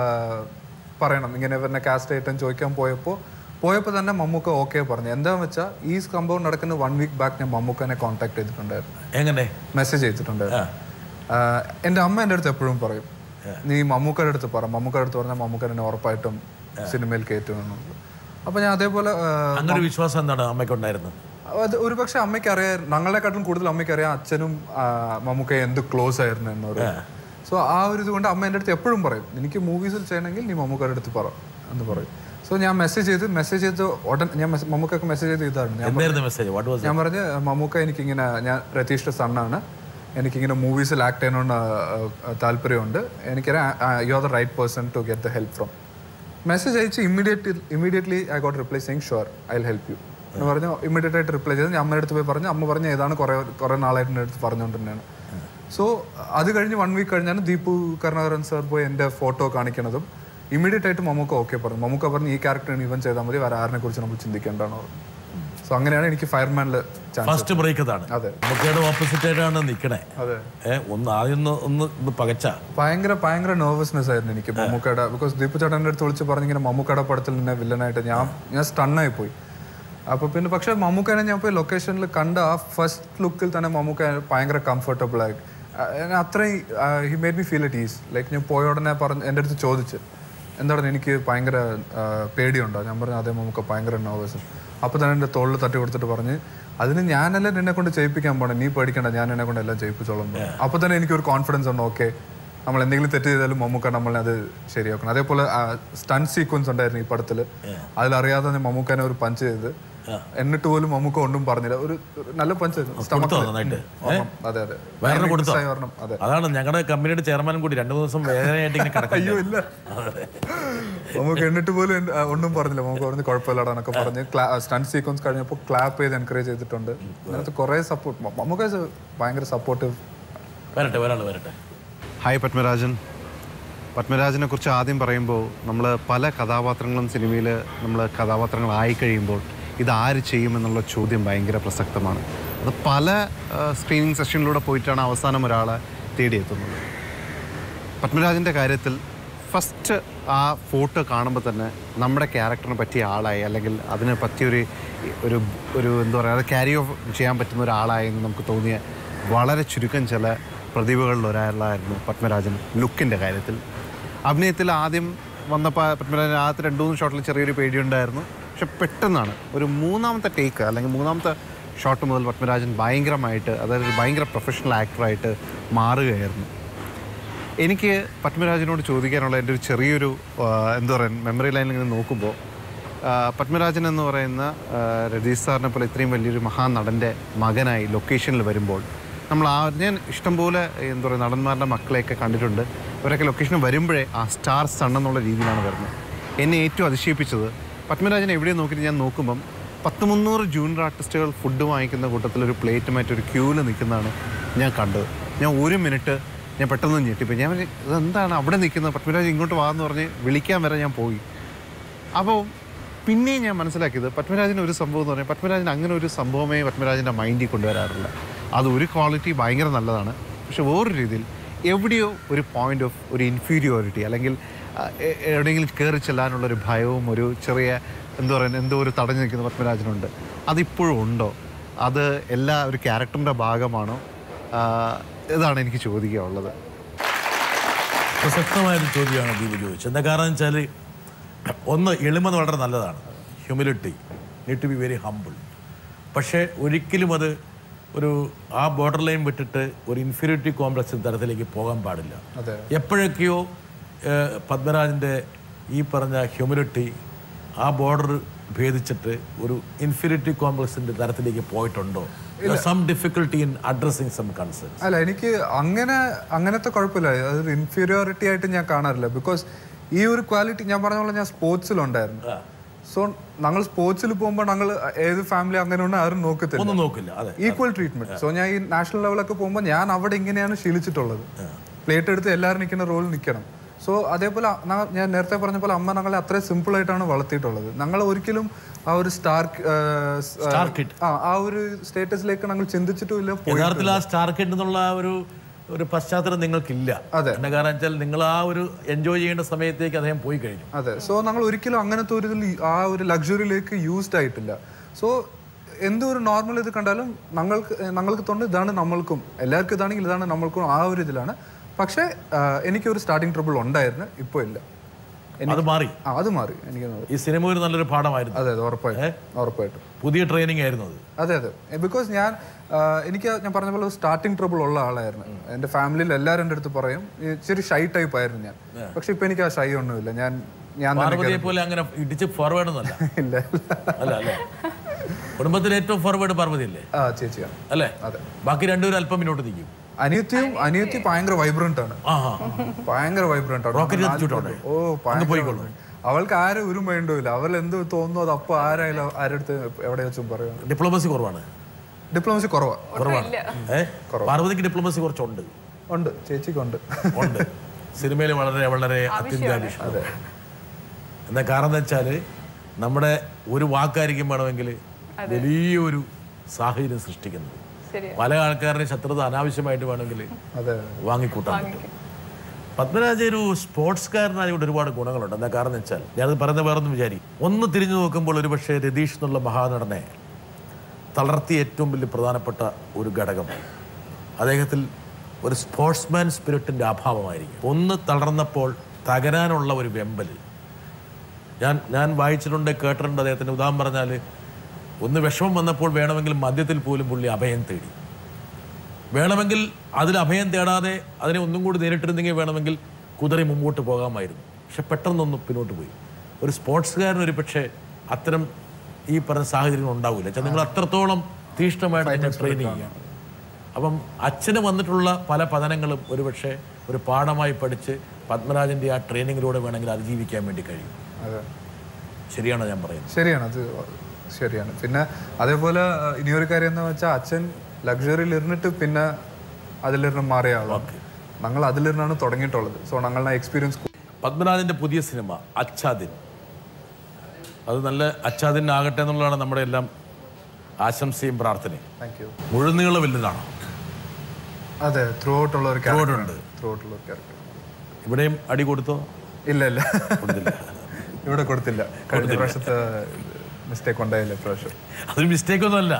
[SPEAKER 3] പറയണം ഇങ്ങനെ ഇവരുടെ കാസ്റ്റ് ഐറ്റം ചോദിക്കാൻ പോയപ്പോൾ പോയപ്പോൾ തന്നെ മമ്മൂക്ക ഓക്കെ പറഞ്ഞു എന്താന്ന് വെച്ചാൽ ഈ സംഭവം നടക്കുന്ന വൺ വീക്ക് ബാക്ക് ഞാൻ മമ്മൂക്കനെ കോൺടാക്ട് ചെയ്തിട്ടുണ്ടായിരുന്നു
[SPEAKER 1] എങ്ങനെ
[SPEAKER 3] മെസ്സേജ് ചെയ്തിട്ടുണ്ടായിരുന്നു ആ, എൻ്റെ അമ്മ എൻ്റെ അടുത്ത് എപ്പോഴും പറയും നീ മമ്മൂക്കയുടെ അടുത്ത് പറ മമ്മൂക്കയുടെ അടുത്ത് പറഞ്ഞാൽ മമ്മൂക്കൻ എന്നെ ഉറപ്പായിട്ടും സിനിമയിൽ കയറ്റുമെന്നുള്ളത് അപ്പോൾ ഞാൻ അതേപോലെ ആ,
[SPEAKER 1] അങ്ങനെ ഒരു വിശ്വാസം എന്താണ് അമ്മയ്ക്കുണ്ടായിരുന്നത്
[SPEAKER 3] അത് ഒരുപക്ഷെ അമ്മയ്ക്ക് അറിയാം ഞങ്ങളെക്കാട്ടിലും കൂടുതൽ അമ്മയ്ക്ക് അറിയാം അച്ഛനും ആ, മമ്മൂക്കയും എന്ത് ക്ലോസ് ആയിരുന്നു എന്നൊരു സോ ആ ഒരു ഇതുകൊണ്ട് അമ്മ എൻ്റെ അടുത്ത് എപ്പോഴും പറയും എനിക്ക് മൂവീസിൽ ചെയ്യണമെങ്കിൽ നീ മമ്മൂക്കയുടെ അടുത്ത് പറ എന്ന് പറയും സോ ഞാൻ മെസ്സേജ് ചെയ്ത് മെസ്സേജ് ചെയ്ത് ഉടൻ ഞാൻ mess- മമ്മൂക്കൊക്കെ മെസ്സേജ് ചെയ്ത് ഇതാണ് ഞാൻ
[SPEAKER 1] എന്തായിരുന്നു മെസ്സേജ് വാട്ട് വാസ്
[SPEAKER 3] ഞാൻ പറഞ്ഞ് മമ്മൂക്ക എനിക്കിങ്ങനെ ഞാൻ രതീഷിൻ്റെ സണ്ണാണ് എനിക്കിങ്ങനെ മൂവീസിൽ ആക്ട് ചെയ്യണമെന്ന് ആ, താല്പര്യമുണ്ട് എനിക്കറിയാം you are the right person to get the help from message അയച്ച് immediate immediately I got reply saying sure I will help you എന്ന് പറഞ്ഞു ഇമ്മീഡിയറ്റ് ആയിട്ട് റിപ്ലൈ ചെയ്ത് ഞാൻ അമ്മയുടെ അടുത്ത് പോയി പറഞ്ഞു അമ്മ പറഞ്ഞ ഏതാണ് കുറേ കുറേ നാളായിട്ട് എൻ്റെ അടുത്ത് പറഞ്ഞുകൊണ്ടിരുന്നതാണ് സോ അത് കഴിഞ്ഞ് വൺ വീക്ക് കഴിഞ്ഞാണ് ദീപു കരുണാകരൻ സാർ പോയി എൻ്റെ ഫോട്ടോ കാണിക്കണതും ഇമ്മീഡിയറ്റ് ആയിട്ട് മമ്മൂക്ക ഓക്കെ പറഞ്ഞു മമ്മൂക്ക പറഞ്ഞു ഈ ക്യാരക്ടറിന് ഇവൻ ചെയ്താൽ മതി വേറെ ആരിനെ കുറിച്ച് നമ്മൾ ചിന്തിക്കേണ്ടതാണ് സോ അങ്ങനെയാണ് എനിക്ക് ഫയർമാനിൽ ചാൻസ്
[SPEAKER 1] ഫസ്റ്റ് ബ്രേക്ക് അതാണ്
[SPEAKER 3] അതെ.
[SPEAKER 1] മുഖയുടെ ഓപ്പോസിറ്റ് ആയിട്ടാണ് നിൽക്കണേ
[SPEAKER 3] അതെ
[SPEAKER 1] ഏ ഒന്ന് ആദ്യം ഒന്ന് ഒന്ന് ഇത് പകച്ച
[SPEAKER 3] ഭയങ്കര ഭയങ്കര നെർവസ്നെസ് ആയിരുന്നു എനിക്ക് മമ്മൂക്കയുടെ ബിക്കോസ് ദീപു ചേട്ടൻ്റെ അടുത്ത് വിളിച്ച് പറഞ്ഞിങ്ങനെ മമ്മൂക്കയുടെ പടത്തിൽ നിന്നെ വില്ലനായിട്ട് ഞാൻ ഞാൻ സ്റ്റണ്ണായി പോയി അപ്പോൾ പിന്നെ പക്ഷേ മമ്മൂക്കനെ ഞാൻ പോയി ലൊക്കേഷനിൽ കണ്ട ആ ഫസ്റ്റ് ലുക്കിൽ തന്നെ മമ്മൂക്ക ഭയങ്കര കംഫർട്ടബിൾ ആയി ആ, എന്നെ അത്രയും he made me feel it is like ഞാൻ പോയ ഉടനെ പറഞ്ഞ് എൻ്റെ അടുത്ത് ചോദിച്ച് എന്താണ് എനിക്ക് ഭയങ്കര ആ, പേടിയുണ്ടോ ഞാൻ പറഞ്ഞു അതേ മമ്മൂക്ക ഭയങ്കര നെർവസ് അപ്പോൾ തന്നെ എൻ്റെ തോളിൽ തട്ടി കൊടുത്തിട്ട് പറഞ്ഞ് അതിന് ഞാനല്ല നിന്നെ കൊണ്ട് ചെയ്യിപ്പിക്കാൻ പോണേ നീ പേടിക്കണ്ട ഞാൻ എന്നെ കൊണ്ട് എല്ലാം ചെയ്യിപ്പിച്ചോളാം എന്ന് പറഞ്ഞു. അപ്പോൾ തന്നെ എനിക്കൊരു കോൺഫിഡൻസ് ഉണ്ട് ഓക്കെ നമ്മൾ എന്തെങ്കിലും തെറ്റ് ചെയ്താലും മമ്മൂക്ക നമ്മളെ അത് ശരിയാക്കണം അതേപോലെ സ്റ്റൺ സീക്വൻസ് ഉണ്ടായിരുന്നു ഈ പടത്തിൽ അതിലറിയാതെ തന്നെ മമ്മൂക്കനെ ഒരു പഞ്ച് ചെയ്ത് എന്നിട്ട് പോലും മമ്മൂക്ക ഒന്നും പറഞ്ഞില്ല ഒരു ഒരു നല്ല പഞ്ച്
[SPEAKER 1] കൊടുത്തോ നന്നായിട്ട്?
[SPEAKER 3] അതെ അതെ
[SPEAKER 1] വേറെ കൊടുത്തോ?
[SPEAKER 3] Miss ആയി ഒരെണ്ണം, അതെ
[SPEAKER 1] അതാണ് ഞങ്ങളുടെ കമ്പനിയുടെ ചെയർമാനും കൂടി രണ്ടു മൂന്ന് ദിവസം വേദനയായിട്ട് ഇങ്ങനെ കിടക്കുന്നു
[SPEAKER 3] ഇല്ല നമുക്ക് എന്നിട്ട് പോലും എന്ത്- ആ, ഒന്നും പറഞ്ഞില്ല നമുക്ക് പറഞ്ഞ് കുഴപ്പമില്ലടാ എന്നൊക്കെ പറഞ്ഞ് സ്റ്റൺ സീക്വൻസ് കഴിഞ്ഞപ്പോൾ ക്ലാപ്പ് ചെയ്ത് എൻകറേജ് ചെയ്തിട്ടുണ്ട് അതിനകത്ത് കുറേ സപ്പോർട്ട് നമുക്ക് ഭയങ്കര സപ്പോർട്ടീവ്
[SPEAKER 1] വരട്ടെ ഒരാൾ വരട്ടെ
[SPEAKER 5] ഹായ് പത്മരാജൻ പത്മരാജനെ കുറിച്ച് ആദ്യം പറയുമ്പോൾ നമ്മൾ പല കഥാപാത്രങ്ങളും സിനിമയിൽ നമ്മൾ കഥാപാത്രങ്ങളായി കഴിയുമ്പോൾ ഇത് ആര് ചെയ്യുമെന്നുള്ള ചോദ്യം ഭയങ്കര പ്രസക്തമാണ് അത് പല സ്ക്രീനിങ് സെഷനിലൂടെ പോയിട്ടാണ് അവസാനം ഒരാളെ തേടിയെത്തുന്നത് പത്മരാജൻ്റെ കാര്യത്തിൽ ഫസ്റ്റ് ആ ഫോട്ടോ കാണുമ്പോൾ തന്നെ നമ്മുടെ ക്യാരക്ടറിന് പറ്റിയ ആളായി അല്ലെങ്കിൽ അതിന് പറ്റിയൊരു ഒരു ഒരു എന്താ പറയുക അത് ക്യാരി ഓഫ് ചെയ്യാൻ പറ്റുന്ന ഒരാളായി എന്ന് നമുക്ക് തോന്നിയ വളരെ ചുരുക്കം ചില പ്രതിഭകളിൽ ഒരാളായിരുന്നു പത്മരാജൻ ലുക്കിൻ്റെ കാര്യത്തിൽ അഭിനയത്തിൽ ആദ്യം വന്നപ്പോൾ പത്മരാജൻ ആദ്യത്തെ രണ്ട് മൂന്ന് ഷോട്ടിൽ ചെറിയൊരു പേടിയുണ്ടായിരുന്നു പക്ഷെ പെട്ടെന്നാണ് ഒരു മൂന്നാമത്തെ ടേക്ക് അല്ലെങ്കിൽ മൂന്നാമത്തെ ഷോട്ട് മുതൽ പത്മരാജൻ ഭയങ്കരമായിട്ട് അതായത് ഒരു ഭയങ്കര പ്രൊഫഷണൽ ആക്ടറായിട്ട് മാറുകയായിരുന്നു എനിക്ക് പത്മരാജനോട് ചോദിക്കാനുള്ള എൻ്റെ ഒരു ചെറിയൊരു ആ, എന്താ പറയുക മെമ്മറി ലൈനിൽ ഇങ്ങനെ നോക്കുമ്പോൾ ആ, പത്മരാജൻ എന്ന് പറയുന്ന ആ, രതീഷ് സാറിനെ പോലെ ഇത്രയും വലിയൊരു മഹാനടൻ്റെ മകനായി ലൊക്കേഷനിൽ വരുമ്പോൾ നമ്മൾ ആ ഞാൻ ഇഷ്ടംപോലെ എന്താ പറയുക നടന്മാരുടെ മക്കളെയൊക്കെ കണ്ടിട്ടുണ്ട് അവരൊക്കെ ലൊക്കേഷനിൽ വരുമ്പോഴേ ആ സ്റ്റാർ സൺ എന്നുള്ള രീതിയിലാണ് വരുന്നത് എന്നെ ഏറ്റവും അതിശയിപ്പിച്ചത് പത്മരാജൻ എവിടെയും നോക്കിയിട്ട് ഞാൻ നോക്കുമ്പം പത്ത് മുന്നൂറ് ജൂനിയർ ആർട്ടിസ്റ്റുകൾ ഫുഡ് വാങ്ങിക്കുന്ന കൂട്ടത്തിൽ ഒരു പ്ലേറ്റുമായിട്ട് ഒരു ക്യൂവിൽ നിൽക്കുന്നതാണ് ഞാൻ കണ്ടത് ഞാൻ ഒരു മിനിറ്റ് ഞാൻ പെട്ടെന്ന് ഞെട്ടിപ്പോയി ഞാൻ പറഞ്ഞു, ഇതെന്താണ് അവിടെ നിൽക്കുന്നത് പത്മരാജ് ഇങ്ങോട്ട് വാന്ന് പറഞ്ഞ് വിളിക്കാൻ വരെ ഞാൻ പോയി അപ്പോൾ പിന്നെയും ഞാൻ മനസ്സിലാക്കിയത് പത്മരാജന് ഒരു സംഭവം എന്ന് പറഞ്ഞാൽ പത്മരാജൻ അങ്ങനെ ഒരു സംഭവമേ പത്മരാജൻ്റെ മൈൻഡിൽ കൊണ്ടുവരാറില്ല അത് ഒരു ക്വാളിറ്റി ഭയങ്കര നല്ലതാണ് പക്ഷെ വേറൊരു രീതിയിൽ എവിടെയോ ഒരു പോയിന്റ് ഓഫ് ഒരു ഇൻഫീരിയോറിറ്റി അല്ലെങ്കിൽ ആ, എ- എവിടെയെങ്കിലും കയറി ചെല്ലാനുള്ള ഒരു ഭയവും ഒരു ചെറിയ എന്താ പറയുക എന്തോ ഒരു തടഞ്ഞു നിൽക്കുന്ന പത്മരാജനുണ്ട് അതിപ്പോഴും ഉണ്ടോ അത് എല്ലാ ഒരു ക്യാരക്ടറിൻ്റെ ഭാഗമാണോ ആ, ഇതാണ് എനിക്ക് ചോദിക്കാനുള്ളത്
[SPEAKER 1] പ്രസക്തമായൊരു ചോദ്യമാണ് ദീപ് ചോദിച്ചത് എന്താ കാരണം വെച്ചാൽ ഒന്ന് എളിമ എന്ന് വളരെ നല്ലതാണ് humility need to be very humble പക്ഷേ ഒരിക്കലും അത് ഒരു ആ ബോർഡർ ലൈൻ വിട്ടിട്ട് ഒരു ഇൻഫീരിയോറിറ്റി കോംപ്ലക്സ് തരത്തിലേക്ക് പോകാൻ പാടില്ല
[SPEAKER 3] അതെ
[SPEAKER 1] എപ്പോഴൊക്കെയോ ഏഹ്, പത്മരാജൻ്റെ ഈ പറഞ്ഞ ഹ്യൂമിലിറ്റി ആ ബോർഡർ ഭേദിച്ചിട്ട് ഒരു ഇൻഫീരിയോറിറ്റി കോംപ്ലക്സിൻ്റെ തരത്തിലേക്ക് പോയിട്ടുണ്ടോ some difficulty in addressing some concern
[SPEAKER 3] അല്ല എനിക്ക് അങ്ങനെ അങ്ങനത്തെ കുഴപ്പമില്ല അതൊരു ഇൻഫീരിയോറിറ്റി ആയിട്ട് ഞാൻ കാണാറില്ല ബിക്കോസ് ഈ ഒരു ക്വാളിറ്റി ഞാൻ പറഞ്ഞ പോലെ ഞാൻ സ്പോർട്സിലുണ്ടായിരുന്നു സോ ഞങ്ങൾ സ്പോർട്സിൽ പോകുമ്പോൾ ഞങ്ങൾ ഏത് ഫാമിലി അങ്ങനെ ഒന്നും ആരും നോക്കത്തില്ല
[SPEAKER 1] ഒന്നും നോക്കില്ല അതെ
[SPEAKER 3] ഈക്വൽ ട്രീറ്റ്മെന്റ് സോ ഞാൻ ഈ നാഷണൽ ലെവലൊക്കെ പോകുമ്പോൾ ഞാൻ അവിടെ ഇങ്ങനെയാണ് ശീലിച്ചിട്ടുള്ളത് പ്ലേറ്റ് എടുത്ത് എല്ലാവരും നിൽക്കുന്ന റോളിൽ നിൽക്കണം സോ അതേപോലെ ന- ഞാൻ നേരത്തെ പറഞ്ഞ പോലെ അമ്മ ഞങ്ങളെ അത്രയും സിമ്പിൾ ആയിട്ടാണ് വളർത്തിയിട്ടുള്ളത് ഞങ്ങൾ ഒരിക്കലും ആ ഒരു സ്റ്റാർ
[SPEAKER 1] Star kid.
[SPEAKER 3] ആ ആ ഒരു സ്റ്റേറ്റസിലേക്ക് ഞങ്ങൾ ചിന്തിച്ചിട്ടുമില്ല പോയി
[SPEAKER 1] യഥാർത്ഥത്തിൽ ആ സ്റ്റാർ കിഡ് എന്നുള്ള ആ ഒരു ഒരു പശ്ചാത്തലം നിങ്ങൾക്കില്ല
[SPEAKER 3] അതെ.
[SPEAKER 1] എന്ന കാരണം വെച്ചാൽ നിങ്ങൾ ആ ഒരു എൻജോയ് ചെയ്യേണ്ട സമയത്തേക്ക് അദ്ദേഹം പോയി കഴിഞ്ഞു
[SPEAKER 3] അതെ സോ ഞങ്ങൾ ഒരിക്കലും അങ്ങനത്തെ ഒരു ഇതിൽ ആ ഒരു ലക്ഷറിയിലേക്ക് യൂസ്ഡ് ആയിട്ടില്ല സോ എന്ത് ഒരു നോർമൽ ഇത് കണ്ടാലും ഞങ്ങൾക്ക് ഞങ്ങൾക്ക് തോന്നുന്നു ഇതാണ് നമ്മൾക്കും എല്ലാവർക്കും ഇതാണെങ്കിൽ ഇതാണ് നമ്മൾക്കും ആ ഒരു ഇതിലാണ് പക്ഷേ ആ, എനിക്കൊരു സ്റ്റാർട്ടിങ് ട്രബിൾ ഉണ്ടായിരുന്നു ഇപ്പോൾ ഇല്ല
[SPEAKER 1] അത് മാറി
[SPEAKER 3] ആ അത് മാറി എനിക്ക് തോന്നുന്നു.
[SPEAKER 1] ഈ സിനിമ ഒരു നല്ലൊരു പാഠമായിരുന്നു
[SPEAKER 3] അതെ അതെ ഉറപ്പായിട്ടും ഉറപ്പായിട്ടും
[SPEAKER 1] പുതിയ ട്രെയിനിങ് ആയിരുന്നു അത്
[SPEAKER 3] അതെ അതെ ബിക്കോസ് ഞാൻ ആ, എനിക്ക് ഞാൻ പറഞ്ഞ പോലെ സ്റ്റാർട്ടിങ് ട്രബിൾ ഉള്ള ആളായിരുന്നു എൻ്റെ ഫാമിലിയിൽ എല്ലാവരും എൻ്റെ അടുത്ത് പറയും ഈ ഇച്ചിരി ഷൈ ടൈപ്പ് ആയിരുന്നു ഞാൻ പക്ഷെ ഇപ്പൊ എനിക്ക് ആ ഷൈ ഒന്നുമില്ല ഞാൻ ഞാൻ തന്നെ
[SPEAKER 1] പാർവതിയെ പോലെ അങ്ങനെ ഇടിച്ച് ഫോർവേഡ് ഒന്നല്ല
[SPEAKER 3] ഇല്ല
[SPEAKER 1] അല്ല അല്ലേ കുടുംബത്തിലെ ഏറ്റവും ഫോർവേഡ് പാർവതി അല്ലേ
[SPEAKER 3] ആ ചേച്ചിയാണ്
[SPEAKER 1] അല്ലേ
[SPEAKER 3] അതെ.
[SPEAKER 1] ബാക്കി രണ്ടുപേരും അല്പം മുന്നോട്ട് നിൽക്കും
[SPEAKER 3] അനിയത്തിയും അനിയത്തി ഭയങ്കര വൈബ്രന്റ് ആണ്
[SPEAKER 1] ആ ആ
[SPEAKER 3] ഭയങ്കര വൈബ്രന്റ് ആണ്
[SPEAKER 1] Rocket
[SPEAKER 3] നാല്
[SPEAKER 1] കത്തിച്ചുവിട്ടോടെ?
[SPEAKER 3] ഓ ഭയങ്കര vibrant. അവൾക്ക് ആരും ഒരു മൈൻഡും ഇല്ല അവൾ എന്ത് തോന്നുന്നു അത് അപ്പൊ ആരായാലും ആരടുത്ത് എവിടെ വെച്ചും പറയും
[SPEAKER 1] ഡിപ്ലോമസി കുറവാണ്
[SPEAKER 3] ഡിപ്ലോമസി കുറവാ
[SPEAKER 1] കുറവാണ് ഏ പാർവതിക്ക് ഡിപ്ലോമസി കുറച്ചുണ്ട്
[SPEAKER 3] ഉണ്ട് ചേച്ചിക്ക് ഉണ്ട്
[SPEAKER 1] ഉണ്ട് സിനിമയിൽ വളരെ വളരെ അത്യന്താപേക്ഷിതം എന്താ കാരണം എന്താ വെച്ചാൽ നമ്മുടെ ഒരു വാക്കായിരിക്കും വേണമെങ്കിൽ വലിയൊരു സാഹചര്യം സൃഷ്ടിക്കുന്നത്
[SPEAKER 2] ശരി
[SPEAKER 1] പല ആൾക്കാരുടെയും ശത്രുത അനാവശ്യമായിട്ട് വേണമെങ്കിൽ
[SPEAKER 3] അതെ
[SPEAKER 1] വാങ്ങിക്കൂട്ടാൻ പറ്റും പത്മരാജ ഒരു സ്പോർട്സ്കാരനായതുകൊണ്ട് ഒരുപാട് ഗുണങ്ങളുണ്ട് എന്താ കാരണം വെച്ചാൽ ഞാനത് പറയുന്ന വേറൊന്നും വിചാരിക്കും ഒന്ന് തിരിഞ്ഞു നോക്കുമ്പോൾ ഒരു പക്ഷേ രതീഷ് എന്നുള്ള മഹാനടനെ തളർത്തിയ ഏറ്റവും വലിയ പ്രധാനപ്പെട്ട ഒരു ഘടകം അദ്ദേഹത്തിൽ ഒരു സ്പോർട്സ്മാൻ സ്പിരിറ്റിൻ്റെ അഭാവമായിരിക്കും ഒന്ന് തളർന്നപ്പോൾ തകരാനുള്ള ഒരു വെമ്പൽ ഞാൻ ഞാൻ വായിച്ചിട്ടുണ്ട് കേട്ടിട്ടുണ്ട് അദ്ദേഹത്തിൻ്റെ ഉദാഹരണം പറഞ്ഞാൽ ഒന്ന് വിഷമം വന്നപ്പോൾ വേണമെങ്കിൽ മദ്യത്തിൽ പോലും പുള്ളി അഭയം തേടി വേണമെങ്കിൽ അതിൽ അഭയം തേടാതെ അതിനെ ഒന്നും കൂടി നേരിട്ടിരുന്നെങ്കിൽ വേണമെങ്കിൽ കുതിരി മുമ്പോട്ട് പോകാമായിരുന്നു പക്ഷെ പെട്ടെന്നൊന്നും പിന്നോട്ട് പോയി ഒരു സ്പോർട്സുകാരൻ ഒരു പക്ഷേ അത്തരം ഈ പറഞ്ഞ സാഹചര്യങ്ങൾ ഉണ്ടാവില്ല വെച്ചാൽ നിങ്ങൾ അത്രത്തോളം തീഷ്ണമായിട്ട് അതിനെ ട്രെയിൻ ചെയ്യുകയാണ് അപ്പം അച്ഛന് വന്നിട്ടുള്ള പല പതനങ്ങളും ഒരുപക്ഷെ ഒരു പാഠമായി പഠിച്ച് പത്മരാജൻ്റെ ആ ട്രെയിനിങ്ങിലൂടെ വേണമെങ്കിൽ അതിജീവിക്കാൻ വേണ്ടി കഴിയും
[SPEAKER 3] അതെ
[SPEAKER 1] ശരിയാണോ ഞാൻ പറയുന്നത്
[SPEAKER 3] ശരിയാണ് അത് ശരിയാണ് പിന്നെ അതേപോലെ ആ, ഇനിയൊരു കാര്യം എന്ന് വെച്ചാൽ അച്ഛൻ ലക്ഷറിയിൽ ഇരുന്നിട്ട് പിന്നെ അതിലിരുന്ന് മാറിയ ആളാണ് ഞങ്ങൾ അതിലിരുന്നാണ് തുടങ്ങിയിട്ടുള്ളത് സോ ഞങ്ങളുടെ എക്സ്പീരിയൻസ്
[SPEAKER 1] പത്മനാഭൻ്റെ പുതിയ സിനിമ അച്ഛാദിൻ അത് നല്ല അച്ഛാദിൻ ആകട്ടെ എന്നുള്ളതാണ് നമ്മുടെ എല്ലാം ആശംസയും പ്രാർത്ഥനയും
[SPEAKER 3] താങ്ക് യു
[SPEAKER 1] മുഴുനീളം വലുതാണ്
[SPEAKER 3] അതെ ത്രൂ ഔട്ട് ഉള്ള ഒരു
[SPEAKER 1] Throughout
[SPEAKER 3] ക്യാരക്ടർ
[SPEAKER 1] ഉണ്ട്.
[SPEAKER 3] ത്രൂ ഔട്ട് ഉള്ള ഒരു ക്യാരക്ടർ
[SPEAKER 1] ഇവിടെയും അടി കൊടുത്തോ
[SPEAKER 3] ഇല്ല ഇല്ല
[SPEAKER 1] കൊടുത്തില്ല
[SPEAKER 3] ഇവിടെ കൊടുത്തില്ല കഴിഞ്ഞ പ്രാവശ്യത്തെ മിസ്റ്റേക്ക് ഉണ്ടായില്ല പ്രാവശ്യം
[SPEAKER 1] അതൊരു മിസ്റ്റേക്ക് ഒന്നുമല്ല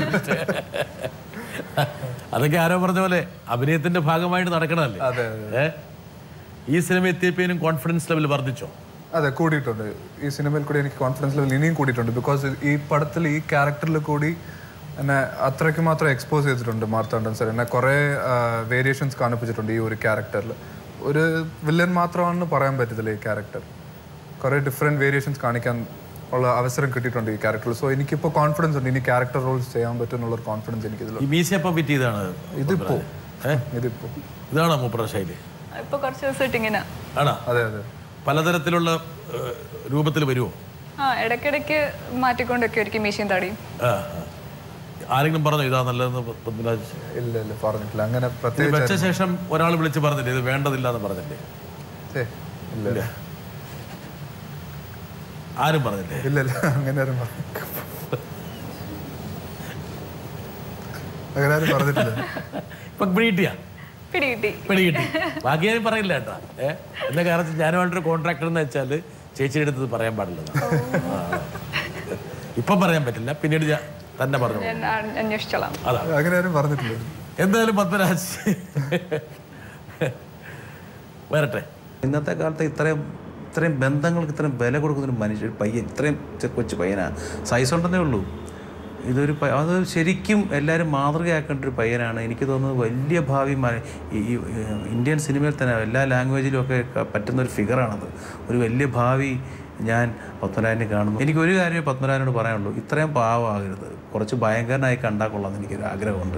[SPEAKER 1] അതൊക്കെ ആരോ പറഞ്ഞ പോലെ അഭിനയത്തിന്റെ ഭാഗമായിട്ട് നടക്കണമല്ലേ
[SPEAKER 3] അതെ
[SPEAKER 1] ഏ ഈ സിനിമ എത്തിയപ്പോഴും കോൺഫിഡൻസ് ലെവൽ വർദ്ധിച്ചോ
[SPEAKER 3] അതെ കൂടിയിട്ടുണ്ട് ഈ സിനിമയിൽ കൂടി എനിക്ക് കോൺഫിഡൻസ് ലെവൽ ഇനിയും കൂടിയിട്ടുണ്ട് ബിക്കോസ് ഈ പടത്തിൽ ഈ ക്യാരക്ടറിൽ കൂടി എന്നെ അത്രയ്ക്ക് മാത്രം എക്സ്പോസ് ചെയ്തിട്ടുണ്ട് മാർത്താണ്ഡൻ സർ എന്നെ കുറേ വേരിയേഷൻസ് കാണിപ്പിച്ചിട്ടുണ്ട് ഈ ഒരു ക്യാരക്ടറിൽ ഒരു വില്ലൻ മാത്രമാണെന്ന് പറയാൻ പറ്റത്തില്ല ഈ ക്യാരക്ടർ കുറേ ഡിഫറെൻറ്റ് വേരിയേഷൻസ് കാണിക്കാൻ ഉള്ള അവസരം കിട്ടിയിട്ടുണ്ട് ഈ ക്യാരക്ടറിൽ സോ എനിക്കിപ്പോൾ കോൺഫിഡൻസ് ഉണ്ട് ഇനി ക്യാരക്ടർ റോൾസ് ചെയ്യാൻ പറ്റും എന്നുള്ളൊരു കോൺഫിഡൻസ് എനിക്കിതിലുണ്ട്
[SPEAKER 1] ഈ മീശയപ്പം ഫിറ്റ് ചെയ്താണ്
[SPEAKER 3] ഇതിപ്പോ
[SPEAKER 1] ഏ
[SPEAKER 3] ഇതിപ്പോ
[SPEAKER 1] ഇതാണോ മൂപ്പറ ശൈലി
[SPEAKER 2] ഇപ്പൊ കുറച്ച് ദിവസമായിട്ട് ഇങ്ങനെ
[SPEAKER 1] ആണോ
[SPEAKER 3] അതെ അതെ
[SPEAKER 1] പലതരത്തിലുള്ള രൂപത്തിൽ വരുമോ
[SPEAKER 2] ആ ഇടയ്ക്കിടയ്ക്ക് മാറ്റിക്കൊണ്ടൊക്കെ ഒരിക്കൽ മീശയും തടിയും
[SPEAKER 1] ആ, ആ. ആരെങ്കിലും പറഞ്ഞോ ഇതാ നല്ലതെന്ന് പ- പത്മരാജ്
[SPEAKER 3] ഇല്ല ഇല്ല പറഞ്ഞിട്ടില്ല അങ്ങനെ
[SPEAKER 1] ഇത്
[SPEAKER 3] പ്രത്യേകിച്ച്
[SPEAKER 1] വെച്ച ശേഷം ഒരാൾ വിളിച്ച് പറഞ്ഞില്ലേ ഇത് വേണ്ടതില്ല എന്ന് പറഞ്ഞില്ലേ
[SPEAKER 3] ഏ, ഇല്ല
[SPEAKER 1] ഇല്ല ആരും പറഞ്ഞില്ലേ
[SPEAKER 3] ഇല്ല ഇല്ല അങ്ങനെ ആരും പറഞ്ഞു അങ്ങനെ ആരും പറഞ്ഞിട്ടില്ല
[SPEAKER 1] ഇപ്പൊ പിടികിട്ടിയാ
[SPEAKER 2] പിടികിട്ടി
[SPEAKER 1] പിടികിട്ടി ബാക്കി ആരും പറയില്ല കേട്ടാ ഏ എന്താ കാരണം ഞാനുമായിട്ടൊരു കോൺട്രാക്ടർ എന്ന് വെച്ചാൽ ചേച്ചിയുടെ അടുത്ത് പറയാൻ പാടില്ല ഇപ്പം പറയാൻ പറ്റില്ല പിന്നീട് ഞാൻ തന്നെ പറഞ്ഞു
[SPEAKER 2] ഞാൻ ആ- അന്വേഷിച്ചോളാം
[SPEAKER 1] അതാ
[SPEAKER 3] അങ്ങനെ ആരും പറഞ്ഞിട്ടില്ല
[SPEAKER 1] എന്തായാലും പത്മരാജ് വരട്ടെ
[SPEAKER 6] ഇന്നത്തെ കാലത്ത് ഇത്രയും ഇത്രയും ബന്ധങ്ങൾക്ക് ഇത്രയും വില കൊടുക്കുന്ന ഒരു മനുഷ്യൻ ഒരു പയ്യൻ ഇത്രയും ചെ- കൊച്ചു പയ്യനാണ് സൈസ് ഉണ്ടെന്നേ ഉള്ളൂ ഇതൊരു പ- അത് ശരിക്കും എല്ലാവരും മാതൃകയാക്കേണ്ട ഒരു പയ്യനാണ് എനിക്ക് തോന്നുന്നത് വലിയ ഭാവി മ- ഈ ഈ, ഏഹ്, ഇന്ത്യൻ സിനിമയിൽ തന്നെ എല്ലാ ലാംഗ്വേജിലും ഒക്കെ ക- പറ്റുന്ന ഒരു ഫിഗറാണത് ഒരു വലിയ ഭാവി ഞാൻ പത്മനാഭനെ കാണുന്നു എനിക്ക് ഒരു കാര്യമേ പത്മനാഭനോട് പറയാനുള്ളൂ ഇത്രയും പാവമാകരുത് കുറച്ച് ഭയങ്കരനായി കണ്ടാൽ കൊള്ളാമെന്ന് എനിക്കൊരു ആഗ്രഹമുണ്ട്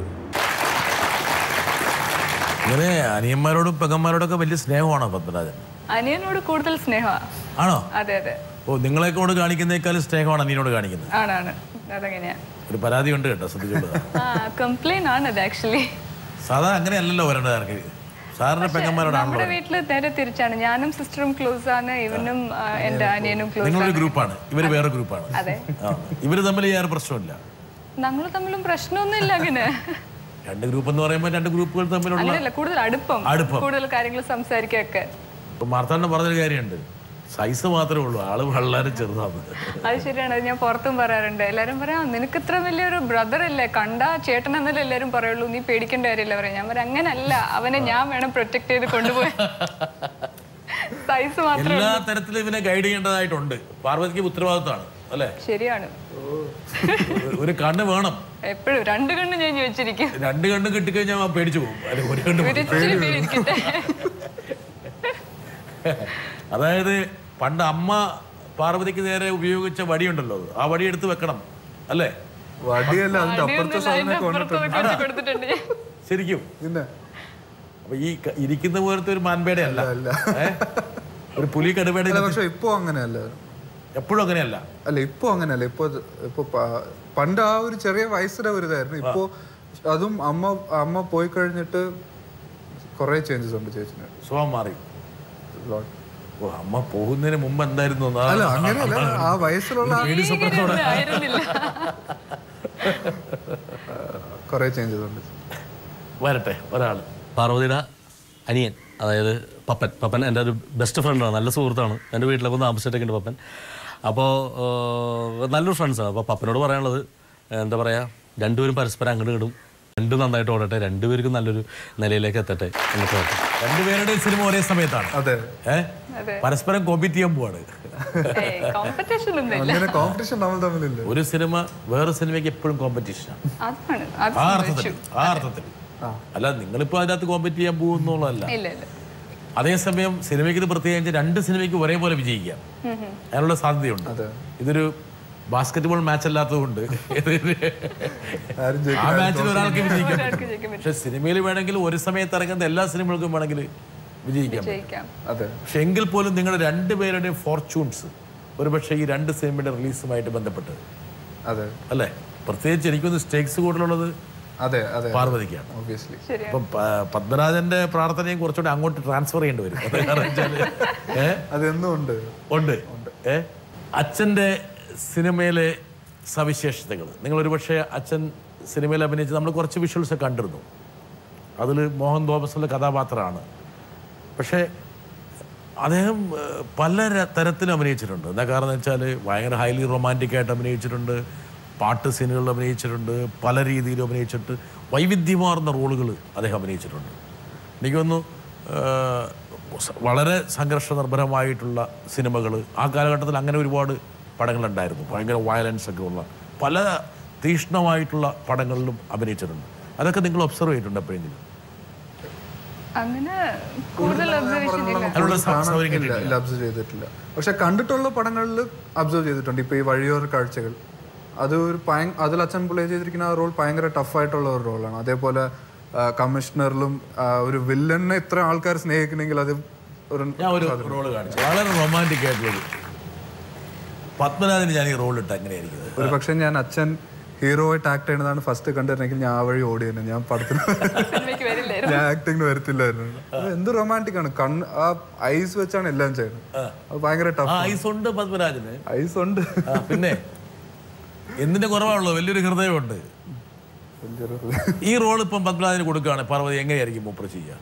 [SPEAKER 1] ഇങ്ങനെ അനിയന്മാരോടും പെങ്ങന്മാരോടൊക്കെ വലിയ സ്നേഹമാണോ പത്മരാജൻ
[SPEAKER 2] അനിയനോട് കൂടുതൽ സ്നേഹമാണ്
[SPEAKER 1] ആണോ
[SPEAKER 2] അതെ അതെ
[SPEAKER 1] ഓ നിങ്ങളെക്കൊണ്ട് കാണിക്കുന്നേക്കാളും സ്നേഹമാണ് അനിയനോട് കാണിക്കുന്നത്
[SPEAKER 2] ആണാണ് അതങ്ങനെയാ
[SPEAKER 1] ഒരു പരാതി ഉണ്ട് കേട്ടോ ശ്രദ്ധിച്ചോളൂ
[SPEAKER 2] ആ കംപ്ലൈന്റ് ആണ് അത് ആക്ച്വലി
[SPEAKER 1] സാധാ അങ്ങനെയല്ലല്ലോ വരേണ്ടത് ആർക്ക് സാറിന്റെ പെങ്ങന്മാരോടാണല്ലോ
[SPEAKER 2] നമ്മുടെ വീട്ടില് നേരെ തിരിച്ചാണ് ഞാനും സിസ്റ്ററും ക്ലോസ് ആണ് ഇവനും ആ, എന്റെ അനിയനും ക്ലോസ്
[SPEAKER 1] നിങ്ങളൊരു ഗ്രൂപ്പാണ് ഇവര് വേറെ ഗ്രൂപ്പാണ്
[SPEAKER 2] അതെ
[SPEAKER 1] ആ ഇവര് തമ്മിൽ യാതൊരു പ്രശ്നമില്ല
[SPEAKER 2] ഞങ്ങൾ തമ്മിലും പ്രശ്നമൊന്നുമില്ല അങ്ങനെ
[SPEAKER 1] രണ്ട് ഗ്രൂപ്പ് എന്ന് പറയുമ്പോൾ രണ്ട് ഗ്രൂപ്പുകൾ തമ്മിലുള്ള
[SPEAKER 2] അങ്ങനെയല്ല കൂടുതൽ അടുപ്പം
[SPEAKER 1] അടുപ്പം.
[SPEAKER 2] കൂടുതൽ കാര്യങ്ങൾ സംസാരിക്കൊക്കെ
[SPEAKER 1] ഇപ്പൊ മാർത്താണ്ഡൻ പറഞ്ഞൊരു കാര്യമുണ്ട് സൈസ് മാത്രമേ ഉള്ളൂ ആള് വളരെ ചെറുതാണ്
[SPEAKER 2] അത് ശരിയാണ് അത് ഞാൻ പുറത്തും പറയാറുണ്ട് എല്ലാരും പറയാം നിനക്ക് ഇത്ര വലിയൊരു ബ്രദർ അല്ലേ കണ്ടാ ചേട്ടൻ എന്നല്ലേ എല്ലാരും പറയുള്ളൂ നീ പേടിക്കേണ്ട കാര്യമില്ല പറയാം ഞാൻ പറയാം അങ്ങനല്ല അവനെ ഞാൻ വേണം പ്രൊട്ടക്ട് ചെയ്ത് കൊണ്ടുപോയി സൈസ് മാത്രം
[SPEAKER 1] എല്ലാ തരത്തിലും ഇവനെ ഗൈഡ് ചെയ്യേണ്ടതായിട്ടുണ്ട് പാർവതിക്ക് ഉത്തരവാദിത്തമാണ് അല്ലേ
[SPEAKER 2] ശരിയാണ്
[SPEAKER 1] ഒരു- ഒരു കണ്ണ് വേണം
[SPEAKER 2] എപ്പോഴും രണ്ട് കണ്ണ് ഞാൻ ചോദിച്ചിരിക്കും
[SPEAKER 1] രണ്ട് കണ്ണ് കിട്ടിക്കഴിഞ്ഞാൽ അവൻ പേടിച്ചു പോകും അല്ലെ ഒരു കണ്ണ് മതി.
[SPEAKER 2] ഒരു ഇച്ചിരി പേടിയിരിക്കട്ടെ
[SPEAKER 1] അതായത് പണ്ട് അമ്മ പാർവതിക്ക് നേരെ ഉപയോഗിച്ച വടിയുണ്ടല്ലോ അത്. ആ വടി എടുത്ത് വെക്കണം അല്ലേ
[SPEAKER 3] വടിയല്ല അതിന്റെ അപ്പുറത്തെ
[SPEAKER 2] അടിയൊന്നുമില്ല, അതിന്റെ
[SPEAKER 3] സാധനമൊക്കെ
[SPEAKER 2] അപ്പുറത്ത്
[SPEAKER 3] വന്നിട്ടുണ്ട്
[SPEAKER 2] വെച്ച് കൊടുത്തിട്ടുണ്ട് ഞാൻ.
[SPEAKER 1] ശരിക്കും
[SPEAKER 3] പിന്നെ
[SPEAKER 1] അപ്പൊ ഈ ക- ഇരിക്കുന്ന പോലത്തെ ഒരു മാൻപേട അല്ല
[SPEAKER 3] അല്ല.
[SPEAKER 1] ഏ? ഒരു പുലി കടുവേട
[SPEAKER 3] അല്ല പക്ഷെ ഇപ്പൊ അങ്ങനെയല്ല
[SPEAKER 1] എപ്പോഴും അങ്ങനെയല്ല
[SPEAKER 3] അല്ല ഇപ്പൊ അങ്ങനെയല്ല ഇപ്പൊ ഇത് ഇപ്പൊ പ- പണ്ട് ആ ഒരു ചെറിയ വയസ്സിലെ ഒരു ഇതായിരുന്നു ഇപ്പൊ അതും അമ്മ അമ്മ പോയി കഴിഞ്ഞിട്ട് കുറെ ചേഞ്ചസ് ഉണ്ട് ചേച്ചിന്
[SPEAKER 1] സ്വഭാവം മാറി
[SPEAKER 3] Lot.
[SPEAKER 1] ഓ അമ്മ പോകുന്നതിന് മുമ്പ് എന്തായിരുന്നു എന്ന്
[SPEAKER 3] അല്ല
[SPEAKER 1] ആ-
[SPEAKER 3] അങ്ങനെയല്ല ആ വയസ്സിലുള്ള
[SPEAKER 1] പേടി സ്വപ്നത്തോടെ
[SPEAKER 2] ഇങ്ങനെയൊന്നും ആയിരുന്നില്ല
[SPEAKER 3] കുറെ ചേഞ്ചസ് ഉണ്ട്
[SPEAKER 1] വരട്ടെ ഒരാള്
[SPEAKER 7] പാർവതിയുടെ അനിയൻ അതായത് പപ്പൻ പപ്പൻ എൻ്റെ ഒരു ബെസ്റ്റ് ഫ്രണ്ടാണ് നല്ല സുഹൃത്താണ് എൻ്റെ വീട്ടിലൊക്കെ ഒന്ന് താമസിച്ചിട്ടൊക്കെ ഉണ്ട് പപ്പൻ അപ്പോൾ നല്ലൊരു ഫ്രണ്ട്സാണ് അപ്പോൾ പപ്പനോട് പറയാനുള്ളത് എന്താ പറയുക രണ്ടുപേരും പരസ്പരം അങ്ങോട്ട് ഇടും രണ്ടും നന്നായിട്ട് ഓടട്ടെ രണ്ടുപേർക്കും നല്ലൊരു നിലയിലേക്ക് എത്തട്ടെ എന്നൊക്കെ പറഞ്ഞു
[SPEAKER 1] രണ്ടുപേരുടെയും സിനിമ ഒരേ സമയത്താണ്
[SPEAKER 3] അതെ
[SPEAKER 1] ഏ
[SPEAKER 2] അതെ.
[SPEAKER 1] പരസ്പരം കോമ്പീറ്റ് ചെയ്യാൻ പോവാണ്
[SPEAKER 2] കോമ്പറ്റീഷൻ ഒന്നും ഇല്ല
[SPEAKER 3] അങ്ങനെ കോമ്പറ്റീഷൻ നമ്മൾ തമ്മിലില്ല
[SPEAKER 1] ഒരു സിനിമ വേറെ സിനിമയ്ക്ക് എപ്പോഴും കോമ്പറ്റീഷനാണ്
[SPEAKER 2] അതാണ് അത്
[SPEAKER 1] ആ
[SPEAKER 2] സംഭവിച്ചു
[SPEAKER 1] അർത്ഥത്തിൽ ആ അർത്ഥത്തിൽ അല്ല നിങ്ങളിപ്പോ അതിനകത്ത് കോമ്പറ്റ് ചെയ്യാൻ പോകുന്നുള്ളതല്ല
[SPEAKER 2] ഇല്ല ഇല്ല
[SPEAKER 1] അതേസമയം സിനിമയ്ക്ക് ഇത് പ്രത്യേകിച്ച് രണ്ട് സിനിമയ്ക്ക് ഒരേപോലെ വിജയിക്കാം അതിനുള്ള സാധ്യതയുണ്ട് ഇതൊരു ബാസ്കറ്റ്ബോൾ മാച്ച് അല്ലാത്തതുകൊണ്ട് ഇത്
[SPEAKER 3] ആരും
[SPEAKER 1] ആ മാച്ചിൽ ഒരാൾക്ക് വിജയിക്കാം
[SPEAKER 2] ഒരാൾക്ക് ജയിക്കാൻ പറ്റും
[SPEAKER 1] പക്ഷെ സിനിമയിൽ വേണമെങ്കിൽ ഒരു സമയത്ത് ഇറങ്ങുന്ന എല്ലാ സിനിമകൾക്കും വേണമെങ്കിൽ വിജയിക്കാം
[SPEAKER 2] ജയിക്കാം
[SPEAKER 3] അതെ
[SPEAKER 1] പക്ഷെ എങ്കിൽ പോലും നിങ്ങളുടെ രണ്ടുപേരുടെയും ഫോർച്യൂൺസ് ഒരുപക്ഷെ ഈ രണ്ട് സിനിമയുടെ റിലീസുമായിട്ട് ബന്ധപ്പെട്ട്
[SPEAKER 3] അതെ
[SPEAKER 1] അല്ലേ പ്രത്യേകിച്ച് എനിക്കൊന്ന് സ്റ്റേക്സ് കൂടുതലുള്ളത്
[SPEAKER 3] അതെ അതെ
[SPEAKER 1] പാർവതിക്കാണ്
[SPEAKER 3] ഒബ്വിയസ്ലി
[SPEAKER 2] ശരിയാണ്
[SPEAKER 1] അപ്പം പ- പത്മരാജന്റെ പ്രാർത്ഥനയും കുറച്ചുകൂടി അങ്ങോട്ട് ട്രാൻസ്ഫർ ചെയ്യേണ്ടി വരും അത് കാരണം വെച്ചാല്, ഏ?
[SPEAKER 3] അതെന്നും ഉണ്ട്
[SPEAKER 1] ഉണ്ട് ഏ അച്ഛൻ്റെ സിനിമയിലെ സവിശേഷതകൾ നിങ്ങൾ ഒരുപക്ഷെ അച്ഛൻ സിനിമയിൽ അഭിനയിച്ച് നമ്മൾ കുറച്ച് വിഷ്വൽസ് കണ്ടിരുന്നു അതിൽ മോഹൻ തോമസിൻ്റെ കഥാപാത്രമാണ് പക്ഷേ അദ്ദേഹം ഏഹ്, പല ര- തരത്തിലും അഭിനയിച്ചിട്ടുണ്ട് എന്താ കാരണം എന്ന് വെച്ചാൽ ഭയങ്കര ഹൈലി റൊമാൻറ്റിക് ആയിട്ട് അഭിനയിച്ചിട്ടുണ്ട് പാട്ട് സീനുകളിൽ അഭിനയിച്ചിട്ടുണ്ട് പല രീതിയിലും അഭിനയിച്ചിട്ട് വൈവിധ്യമാർന്ന റോളുകൾ അദ്ദേഹം അഭിനയിച്ചിട്ടുണ്ട് എനിക്ക് തോന്നുന്നു ഏഹ്, സ- വളരെ സംഘർഷ നിർഭരമായിട്ടുള്ള സിനിമകൾ ആ കാലഘട്ടത്തിൽ അങ്ങനെ ഒരുപാട് പടങ്ങളുണ്ടായിരുന്നു ഭയങ്കര വയലൻസ് ഒക്കെ ഉള്ള പല തീക്ഷ്ണമായിട്ടുള്ള പടങ്ങളിലും അഭിനയിച്ചിട്ടുണ്ട് അതൊക്കെ നിങ്ങൾ ഒബ്സർവ് ചെയ്തിട്ടുണ്ട് എപ്പോഴെങ്കിലും
[SPEAKER 2] അങ്ങനെ കൂടുതൽ ഒബ്സർവേഷൻ ഇല്ല
[SPEAKER 1] അതിനുള്ള സ- സൗകര്യം
[SPEAKER 3] ഇല്ല ഇല്ല അബ്സർവ് ചെയ്തിട്ടില്ല പക്ഷെ കണ്ടിട്ടുള്ള പടങ്ങളിൽ അബ്സർവ് ചെയ്തിട്ടുണ്ട് ഇപ്പൊ ഈ വഴിയോര കാഴ്ചകൾ അത് ഒരു ഭയ അതിൽ അച്ഛൻ പ്ലേ ചെയ്തിരിക്കുന്ന ആ റോൾ ഭയങ്കര ടഫായിട്ടുള്ള ഒരു റോളാണ് അതേപോലെ കമ്മീഷണറിലും ഒരു വില്ലനെ ഇത്ര ആൾക്കാർ സ്നേഹിക്കണമെങ്കിൽ അത് ഒരു
[SPEAKER 1] ഞാൻ ഒരു റോള് കാണിച്ചു വളരെ റൊമാൻറ്റിക് ആയിട്ടുള്ളത് പത്മനാഥന് ഞാൻ ഈ റോൾ ഇട്ട് എങ്ങനെയായിരിക്കുന്നത്
[SPEAKER 3] ഒരു പക്ഷെ ഞാൻ അച്ഛൻ ഹീറോ ആയിട്ട് ആക്ട് ചെയ്യുന്നതാണ് ഫസ്റ്റ് കണ്ടിരുന്നെങ്കിൽ ഞാൻ ആ വഴി ഓടി തന്നെ ഞാൻ പടത്തിന്
[SPEAKER 2] സിനിമയ്ക്ക് വരില്ലായിരുന്നു
[SPEAKER 3] ഞാൻ ആക്ടിങ്ങിന് വരത്തില്ലായിരുന്നു അത് എന്ത് റൊമാൻറ്റിക് ആണ് കണ്ണ് ആ ഐസ് വെച്ചാണ് എല്ലാം ചെയ്യുന്നത് അത് ഭയങ്കര
[SPEAKER 1] ആ
[SPEAKER 3] ടഫ്
[SPEAKER 1] ഐസ് ഉണ്ട് പത്മരാജന്
[SPEAKER 3] ഐസ് ഉണ്ട്
[SPEAKER 1] ആ, പിന്നെ എന്തിന്റെ കുറവാണല്ലോ വലിയൊരു ഹൃദയമുണ്ട്
[SPEAKER 3] വലിയൊരു
[SPEAKER 1] ഈ റോൾ ഇപ്പം പത്മനാഥന് കൊടുക്കുകയാണ് പാർവതി എങ്ങനെയായിരിക്കും മൂപ്പർ ചെയ്യുക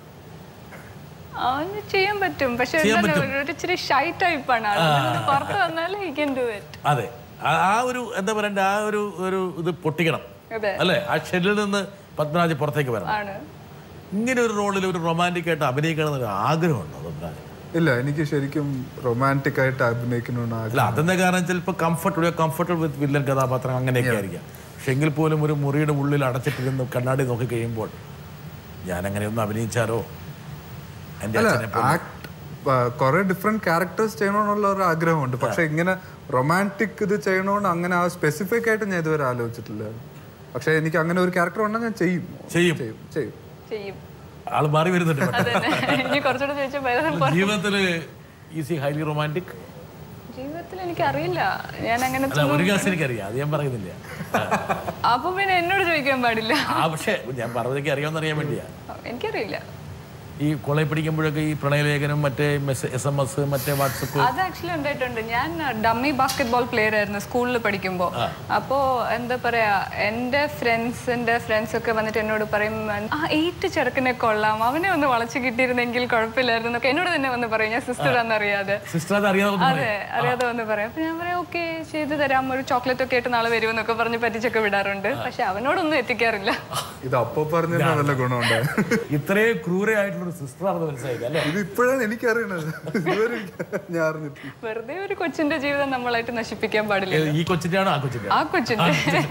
[SPEAKER 2] അവന് ചെയ്യാൻ പറ്റും പക്ഷെ
[SPEAKER 1] ചെയ്യാൻ
[SPEAKER 2] എന്താണ് ഒരു ഇച്ചിരി ഷൈ ടൈപ്പാണ് ആള് അതുകൊണ്ട് പുറത്ത് വന്നാൽ ഹി ക്യാൻ ഡു ഇറ്റ്
[SPEAKER 1] അതെ ആ- ആ ഒരു എന്താ പറയണ്ട ആ ഒരു ഒരു ഇത് പൊട്ടിക്കണം
[SPEAKER 2] അതെ
[SPEAKER 1] അല്ലേ ആ ഷെല്ലിൽ നിന്ന് പത്മരാജ് പുറത്തേക്ക് വരണം
[SPEAKER 2] ആണ്
[SPEAKER 1] ഇങ്ങനെ ഒരു റോളിൽ ഒരു റൊമാൻറ്റിക് ആയിട്ട് അഭിനയിക്കണം എന്നൊരു ആഗ്രഹമുണ്ടോ പത്മരാജ്
[SPEAKER 3] ഇല്ല എനിക്ക് ശരിക്കും റൊമാൻറ്റിക് ആയിട്ട് അഭിനയിക്കണമെന്ന്
[SPEAKER 1] അല്ല
[SPEAKER 3] ആഗ്രഹം
[SPEAKER 1] അതെന്താ കാരണം ചിലപ്പോൾ കംഫർട്ട് കംഫർട്ടബിൾ വിത്ത് വില്ലൻ കഥാപാത്രം അങ്ങനെയൊക്കെ ആയിരിക്കാം പക്ഷെ എങ്കിൽ പോലും ഒരു മുറിയുടെ ഉള്ളിൽ അടച്ചിട്ടിരുന്ന് കണ്ണാടി നോക്കി കഴിയുമ്പോൾ ഞാൻ അങ്ങനെ ഒന്ന് അഭിനയിച്ചാലോ എൻ്റെ
[SPEAKER 3] അല്ല
[SPEAKER 1] അച്ഛനെ പോലെ.
[SPEAKER 3] ആക്ട് കുറെ ഡിഫറെന്റ് ക്യാരക്ടേഴ്സ് ചെയ്യണമെന്നുള്ള ഒരു ആഗ്രഹമുണ്ട് പക്ഷെ ഇങ്ങനെ റൊമാൻറ്റിക് ഇത് ചെയ്യണമെന്ന് അങ്ങനെ ആ സ്പെസിഫിക് ആയിട്ട് ഞാൻ ഇതുവരെ ആലോചിച്ചിട്ടില്ല പക്ഷെ എനിക്ക് അങ്ങനെ ഒരു ക്യാരക്ടർ ഉണ്ടെങ്കിൽ ഞാൻ ചെയ്യും
[SPEAKER 1] ചെയ്യും
[SPEAKER 3] ചെയ്യും ചെയ്യും
[SPEAKER 2] ചെയ്യും
[SPEAKER 1] ആള് മാറി വരുന്നുണ്ട് പെട്ടെന്ന്.
[SPEAKER 2] അതന്നെ ഇനി കുറച്ചുകൂടെ ചോദിച്ചാൽ വേറെ
[SPEAKER 1] ജീവിതത്തില് ഈസി ഹൈലി റൊമാൻറ്റിക്
[SPEAKER 2] ജീവിതത്തിൽ എനിക്ക് അറിയില്ല ഞാൻ അങ്ങനെ
[SPEAKER 1] അല്ല ഒരു കാസ് എനിക്കറിയാം അത് ഞാൻ പറയുന്നില്ല
[SPEAKER 2] അപ്പൊ പിന്നെ എന്നോട് ചോദിക്കാൻ പാടില്ല
[SPEAKER 1] ആ പക്ഷേ ഞാൻ പറഞ്ഞതൊക്കെ അറിയാമെന്ന് അറിയാൻ വേണ്ടിയാ
[SPEAKER 2] എനിക്കറിയില്ല
[SPEAKER 1] ഈ കോളേജ് പഠിക്കുമ്പോഴൊക്കെ ഈ പ്രണയലേഖനം മറ്റേ എസ് എം എസ് മറ്റേ വാട്സപ്പ്
[SPEAKER 2] അത് ആക്ച്വലി ഉണ്ടായിട്ടുണ്ട് ഞാൻ ഡമ്മി ബാസ്കറ്റ് ബോൾ പ്ലെയർ ആയിരുന്നു സ്കൂളിൽ പഠിക്കുമ്പോൾ അപ്പോൾ എന്താ പറയാ എൻ്റെ ഫ്രണ്ട്സിൻ്റെ ഫ്രണ്ട്സ് ഒക്കെ വന്നിട്ട് എന്നോട് പറയും ആ എയ്റ്റ് ചെറുക്കനെ കൊള്ളാം അവനെ ഒന്ന് വളച്ചു കിട്ടിയിരുന്നെങ്കിൽ കുഴപ്പമില്ലായിരുന്നു എന്നൊക്കെ എന്നോട് തന്നെ വന്ന് പറയും ഞാൻ സിസ്റ്റർ അറിയാതെ
[SPEAKER 1] സിസ്റ്റർ അത് അറിയാതെ
[SPEAKER 2] അതെ അറിയാതെ വന്ന് പറയാം അപ്പൊ ഞാൻ പറയാം ഓക്കെ ചെയ്തു തരാം ഒരു ചോക്ലേറ്റ് ഒക്കെ ആയിട്ട് നാളെ വരുമെന്നൊക്കെ പറഞ്ഞ് പറ്റിച്ചൊക്കെ വിടാറുണ്ട് പക്ഷെ അവനോടൊന്നും എത്തിക്കാറില്ല
[SPEAKER 3] ഇത് അപ്പൊ പറഞ്ഞാൽ വല്ല ഗുണമുണ്ട്
[SPEAKER 1] ഇത്രയും ക്രൂരയായിട്ടുള്ള ഒരു സിസ്റ്റർ ആണെന്ന് മനസ്സിലായില്ല അല്ലേ
[SPEAKER 3] ഇത് ഇപ്പോഴാണ് എനിക്ക് അറിയണത് ഇതുവരെ എനിക്ക് ഞാൻ അറിഞ്ഞിട്ടില്ല
[SPEAKER 2] വെറുതെ ഒരു കൊച്ചിന്റെ ജീവിതം നമ്മളായിട്ട് നശിപ്പിക്കാൻ പാടില്ല
[SPEAKER 1] ഈ കൊച്ചിന്റെ ആണോ ആ കൊച്ചിന്റെ
[SPEAKER 2] ആ കൊച്ചിന്റെ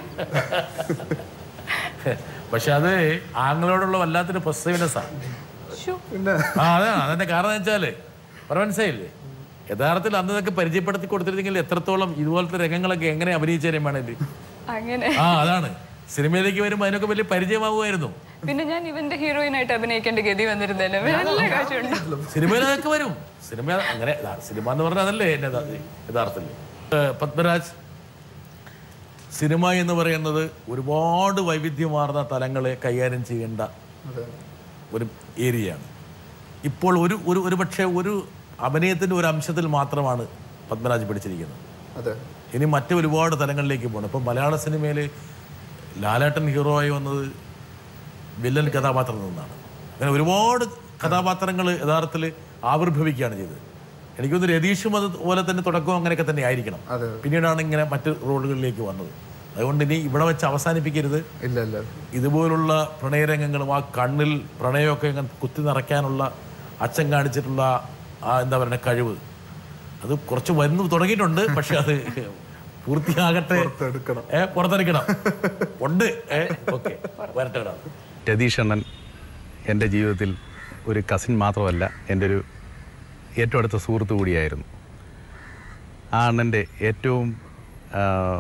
[SPEAKER 1] പക്ഷെ അത് ആങ്ങളോടുള്ള വല്ലാത്തൊരു പൊസീവ്നെസ് ആണ്
[SPEAKER 2] ശ്ശോ.
[SPEAKER 3] പിന്നെ
[SPEAKER 1] ആ അതാണ് അതിന്റെ കാരണം എന്ന് വെച്ചാല് പറഞ്ഞ മനസ്സിലായില്ലേ യഥാർത്ഥത്തിൽ അന്ന് ഇതൊക്കെ പരിചയപ്പെടുത്തി കൊടുത്തിരുന്നെങ്കിൽ എത്രത്തോളം ഇതുപോലത്തെ രംഗങ്ങളൊക്കെ എങ്ങനെ അഭിനയിച്ചേരും വേണമെങ്കിൽ
[SPEAKER 2] അങ്ങനെ
[SPEAKER 1] ആ അതാണ് സിനിമയിലേക്ക് വരുമ്പോൾ അതിനൊക്കെ വലിയ പരിചയമാവുമായിരുന്നു
[SPEAKER 2] പിന്നെ ഞാൻ ഇവന്റെ ഹീറോയിൻ ആയിട്ട് അഭിനയിക്കേണ്ട ഗതി വന്നിരുന്നേനെ വല്ല കാശുണ്ടോ
[SPEAKER 1] സിനിമയിൽ അതൊക്കെ വരും സിനിമ അങ്ങനെ ഇതാ, സിനിമ എന്ന് പറഞ്ഞാൽ അതല്ലേ എന്നെ യഥാ- യഥാർത്ഥത്തിൽ ഏഹ് പത്മരാജ് സിനിമ എന്ന് പറയുന്നത് ഒരുപാട് വൈവിധ്യമാർന്ന തലങ്ങളെ കൈകാര്യം ചെയ്യേണ്ട ഒരു ഏരിയയാണ് ഇപ്പോൾ ഒരു ഒരു ഒരു പക്ഷേ ഒരു അഭിനയത്തിൻ്റെ ഒരു അംശത്തിൽ മാത്രമാണ് പത്മരാജ് പിടിച്ചിരിക്കുന്നത്
[SPEAKER 3] അതെ
[SPEAKER 1] ഇനി മറ്റ് ഒരുപാട് തലങ്ങളിലേക്ക് പോകണം ഇപ്പം മലയാള സിനിമയിൽ ലാലേട്ടൻ ഹീറോ ആയി വന്നത് വില്ലൻ കഥാപാത്രത്തിൽ നിന്നാണ് അങ്ങനെ ഒരുപാട് കഥാപാത്രങ്ങൾ യഥാർത്ഥത്തിൽ ആവിർഭവിക്കുകയാണ് ചെയ്തത് എനിക്കൊന്ന് രതീഷും അതുപോലെ തന്നെ തുടക്കവും അങ്ങനെയൊക്കെ തന്നെ ആയിരിക്കണം
[SPEAKER 3] അതെ.
[SPEAKER 1] പിന്നീടാണ് ഇങ്ങനെ മറ്റ് റോളുകളിലേക്ക് വന്നത് അതുകൊണ്ട് ഇനി ഇവിടെ വെച്ച് അവസാനിപ്പിക്കരുത്
[SPEAKER 3] ഇല്ല ഇല്ല
[SPEAKER 1] ഇതുപോലുള്ള പ്രണയരംഗങ്ങളും ആ കണ്ണിൽ പ്രണയമൊക്കെ ഇങ്ങനെ കുത്തി നിറയ്ക്കാനുള്ള അച്ഛൻ കാണിച്ചിട്ടുള്ള ആ എന്താ പറയുക കഴിവ് അത് കുറച്ച് വന്നു തുടങ്ങിയിട്ടുണ്ട് പക്ഷെ അത് പൂർത്തിയാകട്ടെ
[SPEAKER 3] എടുക്കണം
[SPEAKER 1] ഏ പുറത്തെടുക്കണം ഉണ്ട് ഏ ഓക്കെ വരട്ടെ ഇടാം.
[SPEAKER 8] രതീഷ് അണ്ണൻ എൻ്റെ ജീവിതത്തിൽ ഒരു കസിൻ മാത്രമല്ല എൻ്റെ ഒരു ഏറ്റവും അടുത്ത സുഹൃത്ത് കൂടിയായിരുന്നു ആ അണ്ണൻ്റെ ഏറ്റവും ആ,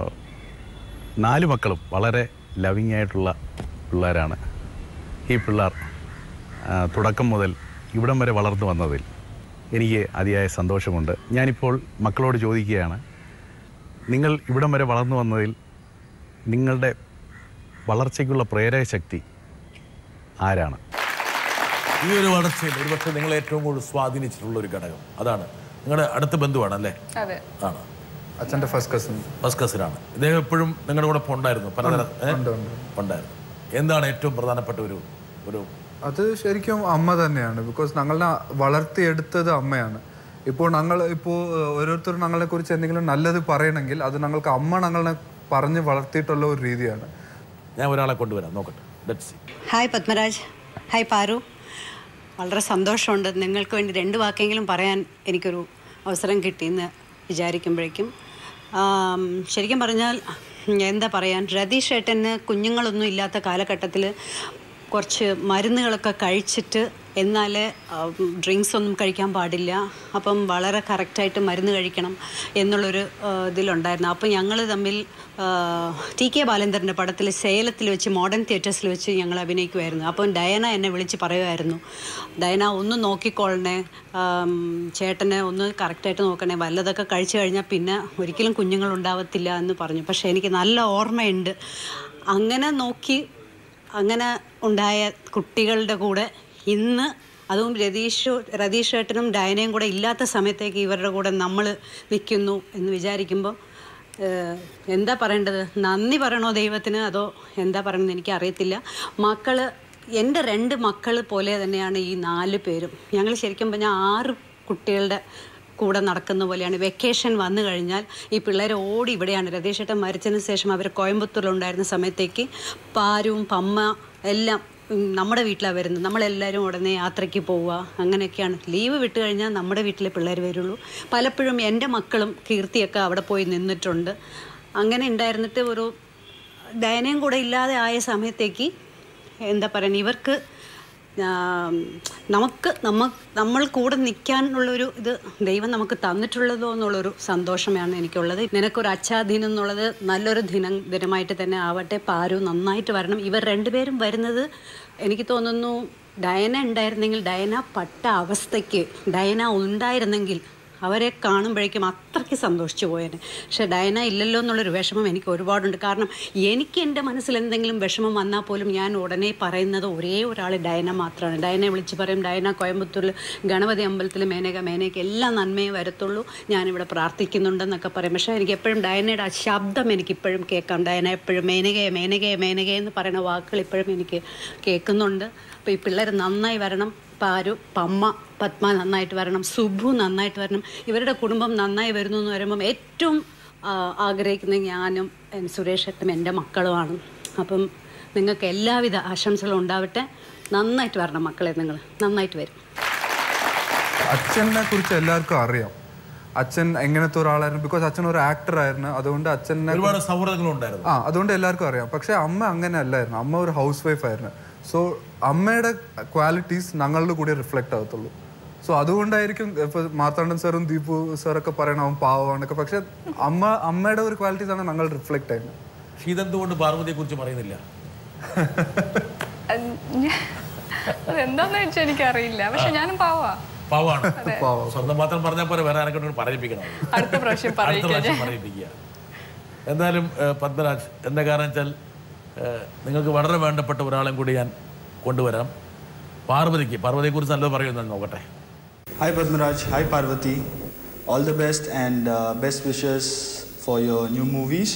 [SPEAKER 8] നാല് മക്കളും വളരെ ലവിങ് ആയിട്ടുള്ള പിള്ളേരാണ് ഈ പിള്ളേർ ആ, തുടക്കം മുതൽ ഇവിടം വരെ വളർന്നു വന്നതിൽ എനിക്ക് അതിയായ സന്തോഷമുണ്ട് ഞാനിപ്പോൾ മക്കളോട് ചോദിക്കുകയാണ് നിങ്ങൾ ഇവിടം വരെ വളർന്നു വന്നതിൽ നിങ്ങളുടെ വളർച്ചയ്ക്കുള്ള പ്രേരക ശക്തി ആരാണ്
[SPEAKER 1] ഈ ഒരു വളർച്ചയിൽ ഒരുപക്ഷെ നിങ്ങളെ ഏറ്റവും കൂടുതൽ സ്വാധീനിച്ചിട്ടുള്ള ഒരു ഘടകം അതാണ് നിങ്ങളുടെ അടുത്ത ബന്ധുവാണ് അല്ലേ
[SPEAKER 2] അതെ
[SPEAKER 1] ആണ്
[SPEAKER 3] അച്ഛൻ്റെ ഫസ്റ്റ് കസിൻ
[SPEAKER 1] ഫസ്റ്റ് കസിനാണ് ഇദ്ദേഹം എപ്പോഴും നിങ്ങളുടെ കൂടെ ഒപ്പം ഉണ്ടായിരുന്നു പലതരം ഏ? ഉണ്ടായിരുന്നു എന്താണ് ഏറ്റവും പ്രധാനപ്പെട്ട ഒരു ഒരു
[SPEAKER 3] അത് ശരിക്കും അമ്മ തന്നെയാണ് ബിക്കോസ് ഞങ്ങളെ വളർത്തിയെടുത്തത് അമ്മയാണ് ഇപ്പോൾ ഞങ്ങൾ ഇപ്പോൾ ഓരോരുത്തരും ഞങ്ങളെ കുറിച്ച് എന്തെങ്കിലും നല്ലത് പറയണമെങ്കിൽ അത് ഞങ്ങൾക്ക് അമ്മ ഞങ്ങളെ പറഞ്ഞ് വളർത്തിയിട്ടുള്ള ഒരു രീതിയാണ്
[SPEAKER 1] ഞാൻ ഒരാളെ കൊണ്ടുവരാം നോക്കട്ടെ let's see
[SPEAKER 9] hi Padmaraj hi Paru വളരെ സന്തോഷമുണ്ട് നിങ്ങൾക്ക് വേണ്ടി രണ്ട് വാക്കെങ്കിലും പറയാൻ എനിക്കൊരു അവസരം കിട്ടിയെന്ന് വിചാരിക്കുമ്പോഴേക്കും ആം, ശരിക്കും പറഞ്ഞാൽ എന്താ പറയാൻ രതീഷ് ഏട്ടന് കുഞ്ഞുങ്ങളൊന്നും ഇല്ലാത്ത കാലഘട്ടത്തിൽ കുറച്ച് മരുന്നുകളൊക്കെ കഴിച്ചിട്ട് എന്നാൽ ഡ്രിങ്ക്സ് ഒന്നും കഴിക്കാൻ പാടില്ല അപ്പം വളരെ കറക്റ്റായിട്ട് മരുന്ന് കഴിക്കണം എന്നുള്ളൊരു ആ, ഇതിലുണ്ടായിരുന്നു അപ്പം ഞങ്ങൾ തമ്മിൽ ആ, ടി കെ ബാലേന്ദ്രൻ്റെ പടത്തിൽ സേലത്തിൽ വെച്ച് മോഡേൺ തിയേറ്റേഴ്സിൽ വെച്ച് ഞങ്ങൾ അഭിനയിക്കുമായിരുന്നു അപ്പം ഡയന എന്നെ വിളിച്ച് പറയുമായിരുന്നു ഡയന ഒന്ന് നോക്കിക്കോളണേ ആം, ചേട്ടനെ ഒന്ന് കറക്റ്റായിട്ട് നോക്കണേ വല്ലതൊക്കെ കഴിച്ചു കഴിഞ്ഞാൽ പിന്നെ ഒരിക്കലും കുഞ്ഞുങ്ങളുണ്ടാവത്തില്ല എന്ന് പറഞ്ഞു പക്ഷേ എനിക്ക് നല്ല ഓർമ്മയുണ്ട് അങ്ങനെ നോക്കി അങ്ങനെ ഉണ്ടായ കുട്ടികളുടെ കൂടെ ഇന്ന് അതും രതീഷ് രതീഷ് ഏട്ടനും ഡയനയും കൂടെ ഇല്ലാത്ത സമയത്തേക്ക് ഇവരുടെ കൂടെ നമ്മൾ നിൽക്കുന്നു എന്ന് വിചാരിക്കുമ്പോൾ ഏഹ്, എന്താ പറയേണ്ടത് നന്ദി പറയണോ ദൈവത്തിന് അതോ എന്താ പറയണമെന്ന് എനിക്കറിയത്തില്ല മക്കൾ എൻ്റെ രണ്ട് മക്കൾ പോലെ തന്നെയാണ് ഈ നാല് പേരും ഞങ്ങൾ ശരിക്കും പറഞ്ഞാൽ ആറ് കുട്ടികളുടെ കൂടെ നടക്കുന്ന പോലെയാണ് വെക്കേഷൻ വന്നു കഴിഞ്ഞാൽ ഈ പിള്ളേർ ഓടി ഇവിടെയാണ് രതീഷേട്ടൻ മരിച്ചതിന് ശേഷം അവർ കോയമ്പത്തൂരിലുണ്ടായിരുന്ന സമയത്തേക്ക് പാരും പമ്മ എല്ലാം ഉം, നമ്മുടെ വീട്ടിലാണ് വരുന്നത് നമ്മളെല്ലാവരും ഉടനെ യാത്രയ്ക്ക് പോവുക അങ്ങനെയൊക്കെയാണ് ലീവ് വിട്ട് കഴിഞ്ഞാൽ നമ്മുടെ വീട്ടിലെ പിള്ളേർ വരുള്ളൂ പലപ്പോഴും എൻ്റെ മക്കളും കീർത്തിയൊക്കെ അവിടെ പോയി നിന്നിട്ടുണ്ട് അങ്ങനെ ഉണ്ടായിരുന്നിട്ട് ഒരു ഡയനയും കൂടെ ഇല്ലാതെ ആയ സമയത്തേക്ക് എന്താ പറയുക ഇവർക്ക് ആം, നമുക്ക് നമ്മ നമ്മൾ കൂടെ നിൽക്കാനുള്ളൊരു ഇത് ദൈവം നമുക്ക് തന്നിട്ടുള്ളതോ എന്നുള്ളൊരു സന്തോഷമാണ് എനിക്കുള്ളത് നിനക്കൊരു അച്ഛാദിനം എന്നുള്ളത് നല്ലൊരു ദിനം ദിനമായിട്ട് തന്നെ ആവട്ടെ പാരു നന്നായിട്ട് വരണം ഇവർ രണ്ടുപേരും വരുന്നത് എനിക്ക് തോന്നുന്നു ഡയന ഉണ്ടായിരുന്നെങ്കിൽ ഡയന പട്ട അവസ്ഥയ്ക്ക് ഡയന ഉണ്ടായിരുന്നെങ്കിൽ അവരെ കാണുമ്പോഴേക്കും അത്രയ്ക്ക് സന്തോഷിച്ചു പോയേനെ പക്ഷേ ഡയന ഇല്ലല്ലോ എന്നുള്ളൊരു വിഷമം എനിക്ക് ഒരുപാടുണ്ട് കാരണം എനിക്ക് എൻ്റെ മനസ്സിൽ എന്തെങ്കിലും വിഷമം വന്നാൽ പോലും ഞാൻ ഉടനെ പറയുന്നത് ഒരേ ഒരാൾ ഡയന മാത്രമാണ് ഡയനെ വിളിച്ച് പറയും ഡയന കോയമ്പത്തൂരിൽ ഗണപതി അമ്പലത്തിൽ മേനക മേനയ്ക്ക് എല്ലാം നന്മയെ വരത്തുള്ളൂ ഞാനിവിടെ പ്രാർത്ഥിക്കുന്നുണ്ടെന്നൊക്കെ പറയും പക്ഷേ എനിക്ക് എപ്പോഴും ഡയനയുടെ ആ ശബ്ദം എനിക്കിപ്പോഴും കേൾക്കാം ഡയന എപ്പോഴും മേനകയെ മേനകയെ മേനകയെ എന്ന് പറയുന്ന വാക്കുകൾ ഇപ്പോഴും എനിക്ക് കേൾക്കുന്നുണ്ട് അപ്പോൾ ഈ പിള്ളേർ നന്നായി വരണം പാരു പമ്മ പത്മ നന്നായിട്ട് വരണം സുഭു നന്നായിട്ട് വരണം ഇവരുടെ കുടുംബം നന്നായി വരുന്നു എന്ന് പറയുമ്പം ഏറ്റവും ആ, ആഗ്രഹിക്കുന്നത് ഞാനും എൻ സുരേഷ് ഏട്ടനും എൻ്റെ മക്കളുമാണ് അപ്പം നിങ്ങൾക്ക് എല്ലാവിധ ആശംസകളും ഉണ്ടാവട്ടെ നന്നായിട്ട് വരണം മക്കളെ നിങ്ങൾ നന്നായിട്ട് വരും
[SPEAKER 3] അച്ഛനെ കുറിച്ച് എല്ലാവർക്കും അറിയാം അച്ഛൻ എങ്ങനത്തെ ഒരാളായിരുന്നു ബിക്കോസ് അച്ഛൻ ഒരു ആക്ടർ ആയിരുന്നു അതുകൊണ്ട് അച്ഛനെ
[SPEAKER 1] ഒരുപാട് സൗഹൃദങ്ങളുണ്ടായിരുന്നു
[SPEAKER 3] ആ അതുകൊണ്ട് എല്ലാവർക്കും അറിയാം പക്ഷെ അമ്മ അങ്ങനെ അല്ലായിരുന്നു അമ്മ ഒരു ഹൗസ് വൈഫ് ആയിരുന്നു സോ അമ്മയുടെ ക്വാളിറ്റീസ് ഞങ്ങളുടെ കൂടെ റിഫ്ലക്റ്റ് ആകത്തുള്ളൂ സോ അതുകൊണ്ടായിരിക്കും ഇപ്പൊ മാർത്താണ്ഡൻ സാറും ദീപു സാറൊക്കെ പറയണം അവൻ പാവമാണൊക്കെ പക്ഷെ അമ്മ അമ്മയുടെ ഒരു ക്വാളിറ്റീസ് ആണ് ഞങ്ങൾ റിഫ്ലക്റ്റ് ആയിരുന്നത്
[SPEAKER 1] പക്ഷെ ഇതെന്തുകൊണ്ട് പാർവതിയെ കുറിച്ച് പറയുന്നില്ല
[SPEAKER 2] അത് ഞാ- അതെന്താന്ന് വെച്ചാൽ എനിക്കറിയില്ല പക്ഷെ ഞാനും പാവാ
[SPEAKER 1] പാവാണ് സ്വന്തം മാത്രം പറഞ്ഞാൽ പോലെ വേറെ ആരെങ്കിലും പറയിപ്പിക്കണം
[SPEAKER 2] അടുത്ത പ്രാവശ്യം
[SPEAKER 1] അടുത്ത
[SPEAKER 2] പറയിക്കാം
[SPEAKER 1] പ്രാവശ്യം പറയിപ്പിക്കുക എന്തായാലും ഏഹ്, പത്മരാജ് എന്താ കാരണം വെച്ചാൽ ഏഹ്, നിങ്ങൾക്ക് വളരെ വേണ്ടപ്പെട്ട ഒരാളെയും കൂടി ഞാൻ കൊണ്ടുവരാം പാർവതിക്ക് പാർവതിയെക്കുറിച്ച് നല്ലത് പറയുന്നത് നോക്കട്ടെ
[SPEAKER 10] Hi Padmaraj, hi Parvati. All the best and uh, best wishes for your new movies.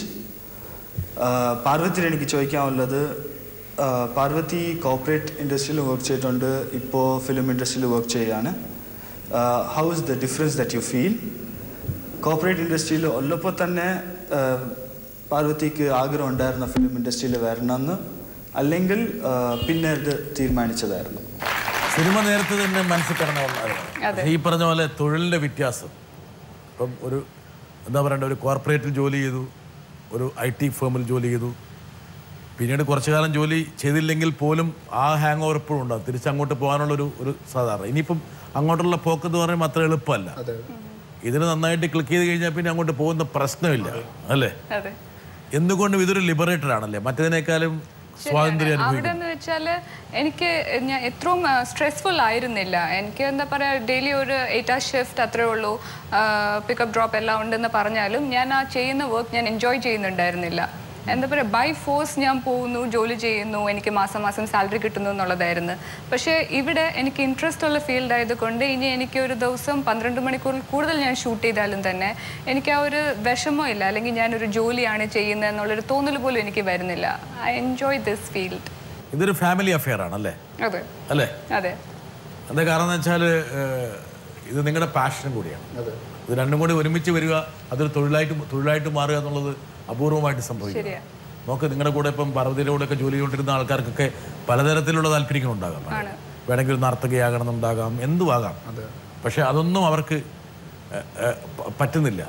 [SPEAKER 10] Parvathi എനിക്ക് ചോദിക്കാനുള്ളത് uh, പാർവതി കോർപ്പറേറ്റ് ഇൻഡസ്ട്രിയിൽ വർക്ക് ചെയ്തിട്ടുണ്ട് ഇപ്പോൾ ഫിലിം ഇൻഡസ്ട്രിയിൽ വർക്ക് ചെയ്യുകയാണ് how is the difference that you feel corporate ഇൻഡസ്ട്രിയിൽ ഉള്ളപ്പോൾ തന്നെ uh, പാർവതിക്ക് ആഗ്രഹം ഉണ്ടായിരുന്ന ഫിലിം ഇൻഡസ്ട്രിയിൽ വരണമെന്ന് അല്ലെങ്കിൽ uh, പിന്നെ ഇത് തീരുമാനിച്ചതായിരുന്നു
[SPEAKER 1] സിനിമ നേരത്തെ തന്നെ മനസ്സിൽ കിടന്ന ഒന്നായിരുന്നു ഈ പറഞ്ഞ പോലെ തൊഴിലിൻ്റെ വ്യത്യാസം ഇപ്പം ഒരു എന്താ പറയണ്ട ഒരു കോർപ്പറേറ്റിൽ ജോലി ചെയ്തു ഒരു ഐ ടി ഫേമിൽ ജോലി ചെയ്തു പിന്നീട് കുറച്ചു കാലം ജോലി ചെയ്തില്ലെങ്കിൽ പോലും ആ ഹാങ് ഓവർ എപ്പോഴും ഉണ്ടാകും തിരിച്ചങ്ങോട്ട് പോകാനുള്ളൊരു ഒരു സാധാരണ ഇനിയിപ്പം അങ്ങോട്ടുള്ള പോക്ക് എന്ന് പറയുമ്പോൾ അത്ര എളുപ്പമല്ല ഇതിന് നന്നായിട്ട് ക്ലിക്ക് ചെയ്ത് കഴിഞ്ഞാൽ പിന്നെ അങ്ങോട്ട് പോകുന്ന പ്രശ്നമില്ല അല്ലേ
[SPEAKER 2] അതെ
[SPEAKER 1] എന്തുകൊണ്ടും ഇതൊരു ലിബറേറ്റഡ് ആണല്ലേ മറ്റേതിനേക്കാളും സ്വാതന്ത്ര്യം അനുഭവിക്കും
[SPEAKER 2] അവിടെ എന്ന് വെച്ചാല് എനിക്ക് ഞാൻ എത്രയും സ്ട്രെസ്ഫുൾ ആയിരുന്നില്ല എനിക്ക് എന്താ പറയാ ഡെയിലി ഒരു എയ്റ്റ് ആ ഷിഫ്റ്റ് അത്രേ ഉള്ളൂ പിക്കപ്പ് ഡ്രോപ്പ് എല്ലാം ഉണ്ടെന്ന് പറഞ്ഞാലും ഞാൻ ആ ചെയ്യുന്ന വർക്ക് ഞാൻ എൻജോയ് ചെയ്യുന്നുണ്ടായിരുന്നില്ല എന്താ പറയുക ബൈ ഫോഴ്സ് ഞാൻ പോകുന്നു ജോലി ചെയ്യുന്നു എനിക്ക് മാസം മാസം സാലറി കിട്ടുന്നു എന്നുള്ളതായിരുന്നു പക്ഷേ ഇവിടെ എനിക്ക് ഇൻട്രസ്റ്റ് ഉള്ള ഫീൽഡ് ആയതുകൊണ്ട് ഇനി എനിക്ക് ഒരു ദിവസം പന്ത്രണ്ട് മണിക്കൂറിൽ കൂടുതൽ ഞാൻ ഷൂട്ട് ചെയ്താലും തന്നെ എനിക്ക് ആ ഒരു വിഷമോ ഇല്ല അല്ലെങ്കിൽ ഞാനൊരു ജോലിയാണ് ചെയ്യുന്നത് എന്നുള്ളൊരു തോന്നൽ പോലും എനിക്ക് വരുന്നില്ല ഐ എൻജോയ് ദിസ് ഫീൽഡ്
[SPEAKER 1] ഇതൊരു ഫാമിലി അഫെയർ ആണല്ലേ
[SPEAKER 2] അതെ
[SPEAKER 1] അല്ലേ
[SPEAKER 2] അതെ
[SPEAKER 1] എന്താ കാരണം എന്ന് വെച്ചാൽ ഇത് നിങ്ങളുടെ പാഷനും കൂടിയാണ് ഇത് രണ്ടും കൂടി ഒരുമിച്ച് വരിക അതൊരു തൊഴിലായിട്ട് തൊഴിലായിട്ട് മാറുക എന്നുള്ളത് അപൂർവമായിട്ട് സംഭവിക്കും
[SPEAKER 2] ശരിയാ
[SPEAKER 1] നോക്ക് നിങ്ങളുടെ കൂടെ ഇപ്പം പാർവതിയുടെ കൂടെ ഒക്കെ ജോലി ചെയ്തുകൊണ്ടിരുന്ന ആൾക്കാർക്കൊക്കെ പലതരത്തിലുള്ള താല്പര്യങ്ങൾ ഉണ്ടാകാം വേണമെങ്കിൽ ഒരു നർത്തകിയാകണം എന്നുണ്ടാകാം എന്തും ആകാം പക്ഷെ അതൊന്നും അവർക്ക് ഏഹ്, ഏഹ്, പ- പറ്റുന്നില്ല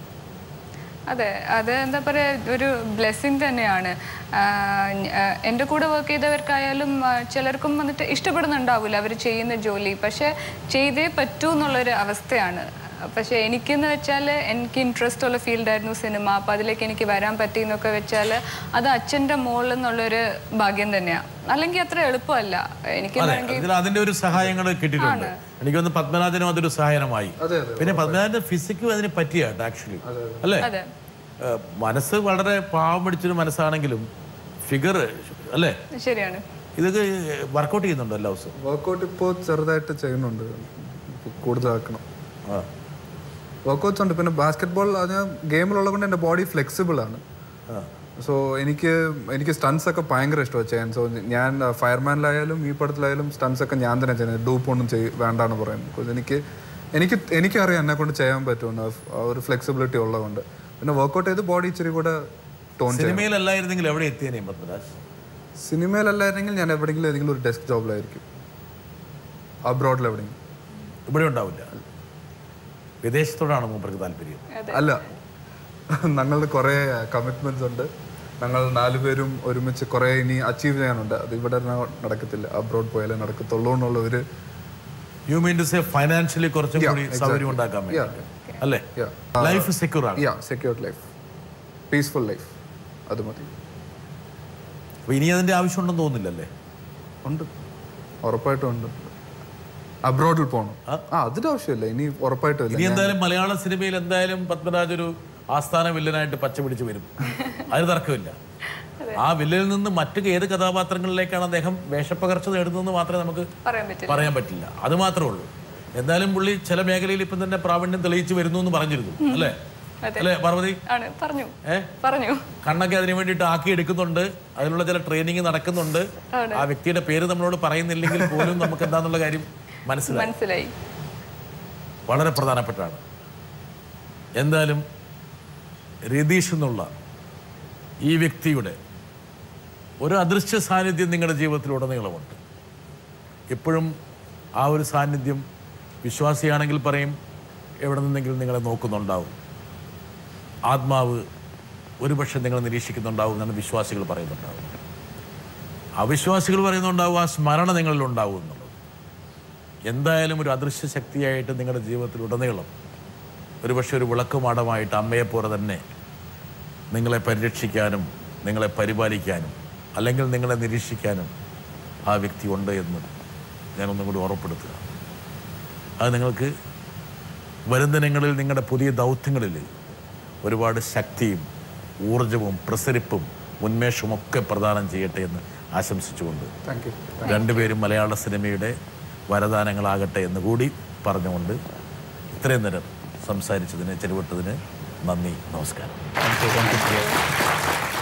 [SPEAKER 2] അതെ അത് എന്താ പറയുക ഒരു ബ്ലെസ്സിങ് തന്നെയാണ് ആഹ് ഞ- ആഹ് എൻ്റെ കൂടെ വർക്ക് ചെയ്തവർക്കായാലും ആഹ് ചിലർക്കും വന്നിട്ട് ഇഷ്ടപ്പെടുന്നുണ്ടാവില്ല അവർ ചെയ്യുന്ന ജോലി പക്ഷെ ചെയ്തേ പറ്റൂ എന്നുള്ളൊരു അവസ്ഥയാണ് പക്ഷെ എനിക്കെന്ന് വെച്ചാൽ എനിക്ക് ഇൻട്രസ്റ്റ് ഉള്ള ഫീൽഡായിരുന്നു സിനിമ അപ്പോൾ അതിലേക്ക് എനിക്ക് വരാൻ പറ്റി എന്നൊക്കെ വെച്ചാൽ അത് അച്ഛൻ്റെ മോളിൽ നിന്നുള്ളൊരു ഭാഗ്യം തന്നെയാണ് അല്ലെങ്കിൽ അത്ര എളുപ്പമല്ല എനിക്ക്
[SPEAKER 1] അതെ ഇതിൽ അതിന്റെ ഒരു സഹായങ്ങൾ കിട്ടിയിട്ടുണ്ട് എനിക്കൊന്ന് പത്മനാഭനും അതൊരു സഹായമായി പിന്നെ പത്മനാഭന്റെ ഫിസിക്കും അതിന് പറ്റിയാട്ടോ ആക്ച്വലി അല്ലേ
[SPEAKER 2] അതെ
[SPEAKER 1] ഏഹ്, മനസ്സ് വളരെ പാവം പിടിച്ചൊരു മനസ്സാണെങ്കിലും ഫിഗർ അല്ലേ
[SPEAKER 2] ശരിയാണ്
[SPEAKER 1] ഇതൊക്കെ വർക്കൗട്ട് ചെയ്യുന്നുണ്ടോ എല്ലാ ദിവസവും
[SPEAKER 3] വർക്കൗട്ട് ഇപ്പോൾ ചെറുതായിട്ട് ചെയ്യുന്നുണ്ട് ഇപ്പൊ കൂടുതലാക്കണം
[SPEAKER 1] ആ
[SPEAKER 3] വർക്കൗട്ട്സ് ഉണ്ട് പിന്നെ ബാസ്കറ്റ് ബോൾ അത് ഗെയിമിലുള്ളത് കൊണ്ട് എൻ്റെ ബോഡി ഫ്ലെക്സിബിൾ ആണ് സോ എനിക്ക് എനിക്ക് സ്റ്റൺസ് ഒക്കെ ഭയങ്കര ഇഷ്ടമാണ് ചെയ്യാൻ സോ ഞാൻ ഫയർമാനിലായാലും ഈ പടത്തിലായാലും സ്റ്റൺസ് ഒക്കെ ഞാൻ തന്നെ ചെയ്യുന്നത് ഡൂപ്പ് ഒന്നും ചെയ് വേണ്ടാന്ന് പറയും ബിക്കോസ് എനിക്ക് എനിക്ക് എനിക്കറിയാം എന്നെ കൊണ്ട് ചെയ്യാൻ പറ്റുമെന്ന് ആ ഒരു ഫ്ലെക്സിബിലിറ്റി ഉള്ളതുകൊണ്ട് പിന്നെ വർക്കൗട്ട് ചെയ്ത് ബോഡി ഇച്ചിരി കൂടെ ടോൺ ചെയ്യും
[SPEAKER 1] സിനിമയിലല്ലായിരുന്നെങ്കിൽ എവിടെ എത്തിയേനെ പത്മരാജ്
[SPEAKER 3] സിനിമയിലല്ലായിരുന്നെങ്കിൽ ഞാൻ എവിടെയെങ്കിലും ഏതെങ്കിലും ഒരു ഡെസ്ക് ജോബിലായിരിക്കും അബ്രോഡിൽ എവിടെയെങ്കിലും
[SPEAKER 1] ഇവിടെ ഉണ്ടാവില്ല വിദേശത്തോടാണ് മൂപ്പർക്ക് താല്പര്യം
[SPEAKER 3] അല്ല ഞങ്ങളുടെ കുറേ കമ്മിറ്റ്മെന്റ്സ് ഉണ്ട് ഞങ്ങൾ നാലുപേരും ഒരുമിച്ച് കുറേ ഇനി അച്ചീവ് ചെയ്യാനുണ്ട് അത് ഇവിടെ ന- നടക്കത്തില്ല അബ്രോഡ് പോയാലേ നടക്കത്തുള്ളൂ എന്നുള്ള ഒരു
[SPEAKER 1] you mean to say financially കുറച്ചും
[SPEAKER 3] Yeah,
[SPEAKER 1] കൂടി
[SPEAKER 3] exactly.
[SPEAKER 1] സൗകര്യം ഉണ്ടാക്കാൻ വേണ്ടി
[SPEAKER 3] Yeah.
[SPEAKER 1] അല്ലേ
[SPEAKER 3] Yeah.
[SPEAKER 1] ലൈഫ് സെക്യൂർ ആണ്
[SPEAKER 3] yeah secure life peaceful life അത് മതി
[SPEAKER 1] അപ്പൊ ഇനി അതിന്റെ ആവശ്യമുണ്ടെന്ന് തോന്നുന്നില്ലല്ലേ
[SPEAKER 3] ഉണ്ട് ഉറപ്പായിട്ടും ഉണ്ട് അബ്രോഡിൽ പോകണം ആ അതിന്റെ ആവശ്യമില്ല ഇനി ഉറപ്പായിട്ടും
[SPEAKER 1] ഇനി
[SPEAKER 3] ഇല്ല
[SPEAKER 1] എന്തായാലും മലയാള സിനിമയിൽ എന്തായാലും പത്മരാജ് ഒരു ആസ്ഥാന വില്ലനായിട്ട് പച്ച പിടിച്ച് വരും അതിന് തർക്കമില്ല ആ വില്ലനിൽ നിന്ന് മറ്റു ഏത് കഥാപാത്രങ്ങളിലേക്കാണ് അദ്ദേഹം വേഷപ്പകർച്ച നേടുന്നതെന്ന് മാത്രമേ നമുക്ക്
[SPEAKER 2] പറയാൻ പറ്റില്ല
[SPEAKER 1] പറയാൻ പറ്റില്ല അത് മാത്രമേ ഉള്ളൂ എന്തായാലും പുള്ളി ചില മേഖലയിൽ ഇപ്പം തന്നെ പ്രാവീണ്യം തെളിയിച്ചു വരുന്നു എന്ന് പറഞ്ഞിരുന്നു അല്ലേ
[SPEAKER 2] അതെ.
[SPEAKER 1] അല്ലേ പാർവതി
[SPEAKER 2] ആണ് പറഞ്ഞു
[SPEAKER 1] ഏ
[SPEAKER 2] പറഞ്ഞു
[SPEAKER 1] കണ്ണൊക്കെ അതിനു വേണ്ടിയിട്ട് ആക്കി എടുക്കുന്നുണ്ട് അതിനുള്ള ചില ട്രെയിനിങ് നടക്കുന്നുണ്ട്
[SPEAKER 2] ആണ്.
[SPEAKER 1] ആ വ്യക്തിയുടെ പേര് നമ്മളോട് പറയുന്നില്ലെങ്കിൽ പോലും നമുക്ക് എന്താന്നുള്ള കാര്യം മനസ്സിലായി
[SPEAKER 2] മനസ്സിലായി
[SPEAKER 1] വളരെ പ്രധാനപ്പെട്ടാണ് എന്തായാലും രതീഷ് എന്നുള്ള ഈ വ്യക്തിയുടെ ഒരു അദൃശ്യ സാന്നിധ്യം നിങ്ങളുടെ ജീവിതത്തിലുടനീളമുണ്ട് എപ്പോഴും ആ ഒരു സാന്നിധ്യം വിശ്വാസിയാണെങ്കിൽ പറയും എവിടെ നിന്നെങ്കിലും നിങ്ങളെ നോക്കുന്നുണ്ടാവും ആത്മാവ് ഒരുപക്ഷെ നിങ്ങൾ നിരീക്ഷിക്കുന്നുണ്ടാവും എന്നാണ് വിശ്വാസികൾ പറയുന്നുണ്ടാവും അവിശ്വാസികൾ പറയുന്നുണ്ടാവും ആ സ്മരണ നിങ്ങളിൽ ഉണ്ടാവും എന്നുള്ളത് എന്തായാലും ഒരു അദൃശ്യ ശക്തിയായിട്ട് നിങ്ങളുടെ ജീവിതത്തിൽ ഉടനീളം ഒരുപക്ഷെ ഒരു വിളക്കുമാടമായിട്ട് അമ്മയെപ്പോലെ തന്നെ നിങ്ങളെ പരിരക്ഷിക്കാനും നിങ്ങളെ പരിപാലിക്കാനും അല്ലെങ്കിൽ നിങ്ങളെ നിരീക്ഷിക്കാനും ആ വ്യക്തി ഉണ്ട് എന്ന് ഞാനൊന്നും കൂടി ഓർമ്മപ്പെടുത്തുക അത് നിങ്ങൾക്ക് വരും ദിനങ്ങളിൽ നിങ്ങളുടെ പുതിയ ദൗത്യങ്ങളിൽ ഒരുപാട് ശക്തിയും ഊർജവും പ്രസരിപ്പും ഉന്മേഷവും ഒക്കെ പ്രദാനം ചെയ്യട്ടെ എന്ന് ആശംസിച്ചുകൊണ്ട്
[SPEAKER 3] താങ്ക് യു
[SPEAKER 1] രണ്ടുപേരും മലയാള സിനിമയുടെ വരദാനങ്ങളാകട്ടെ എന്ന് കൂടി പറഞ്ഞുകൊണ്ട് ഇത്രയും നേരം സംസാരിച്ചതിന് ചെരുവിട്ടതിന് നന്ദി നമസ്കാരം
[SPEAKER 3] താങ്ക് യു താങ്ക് യു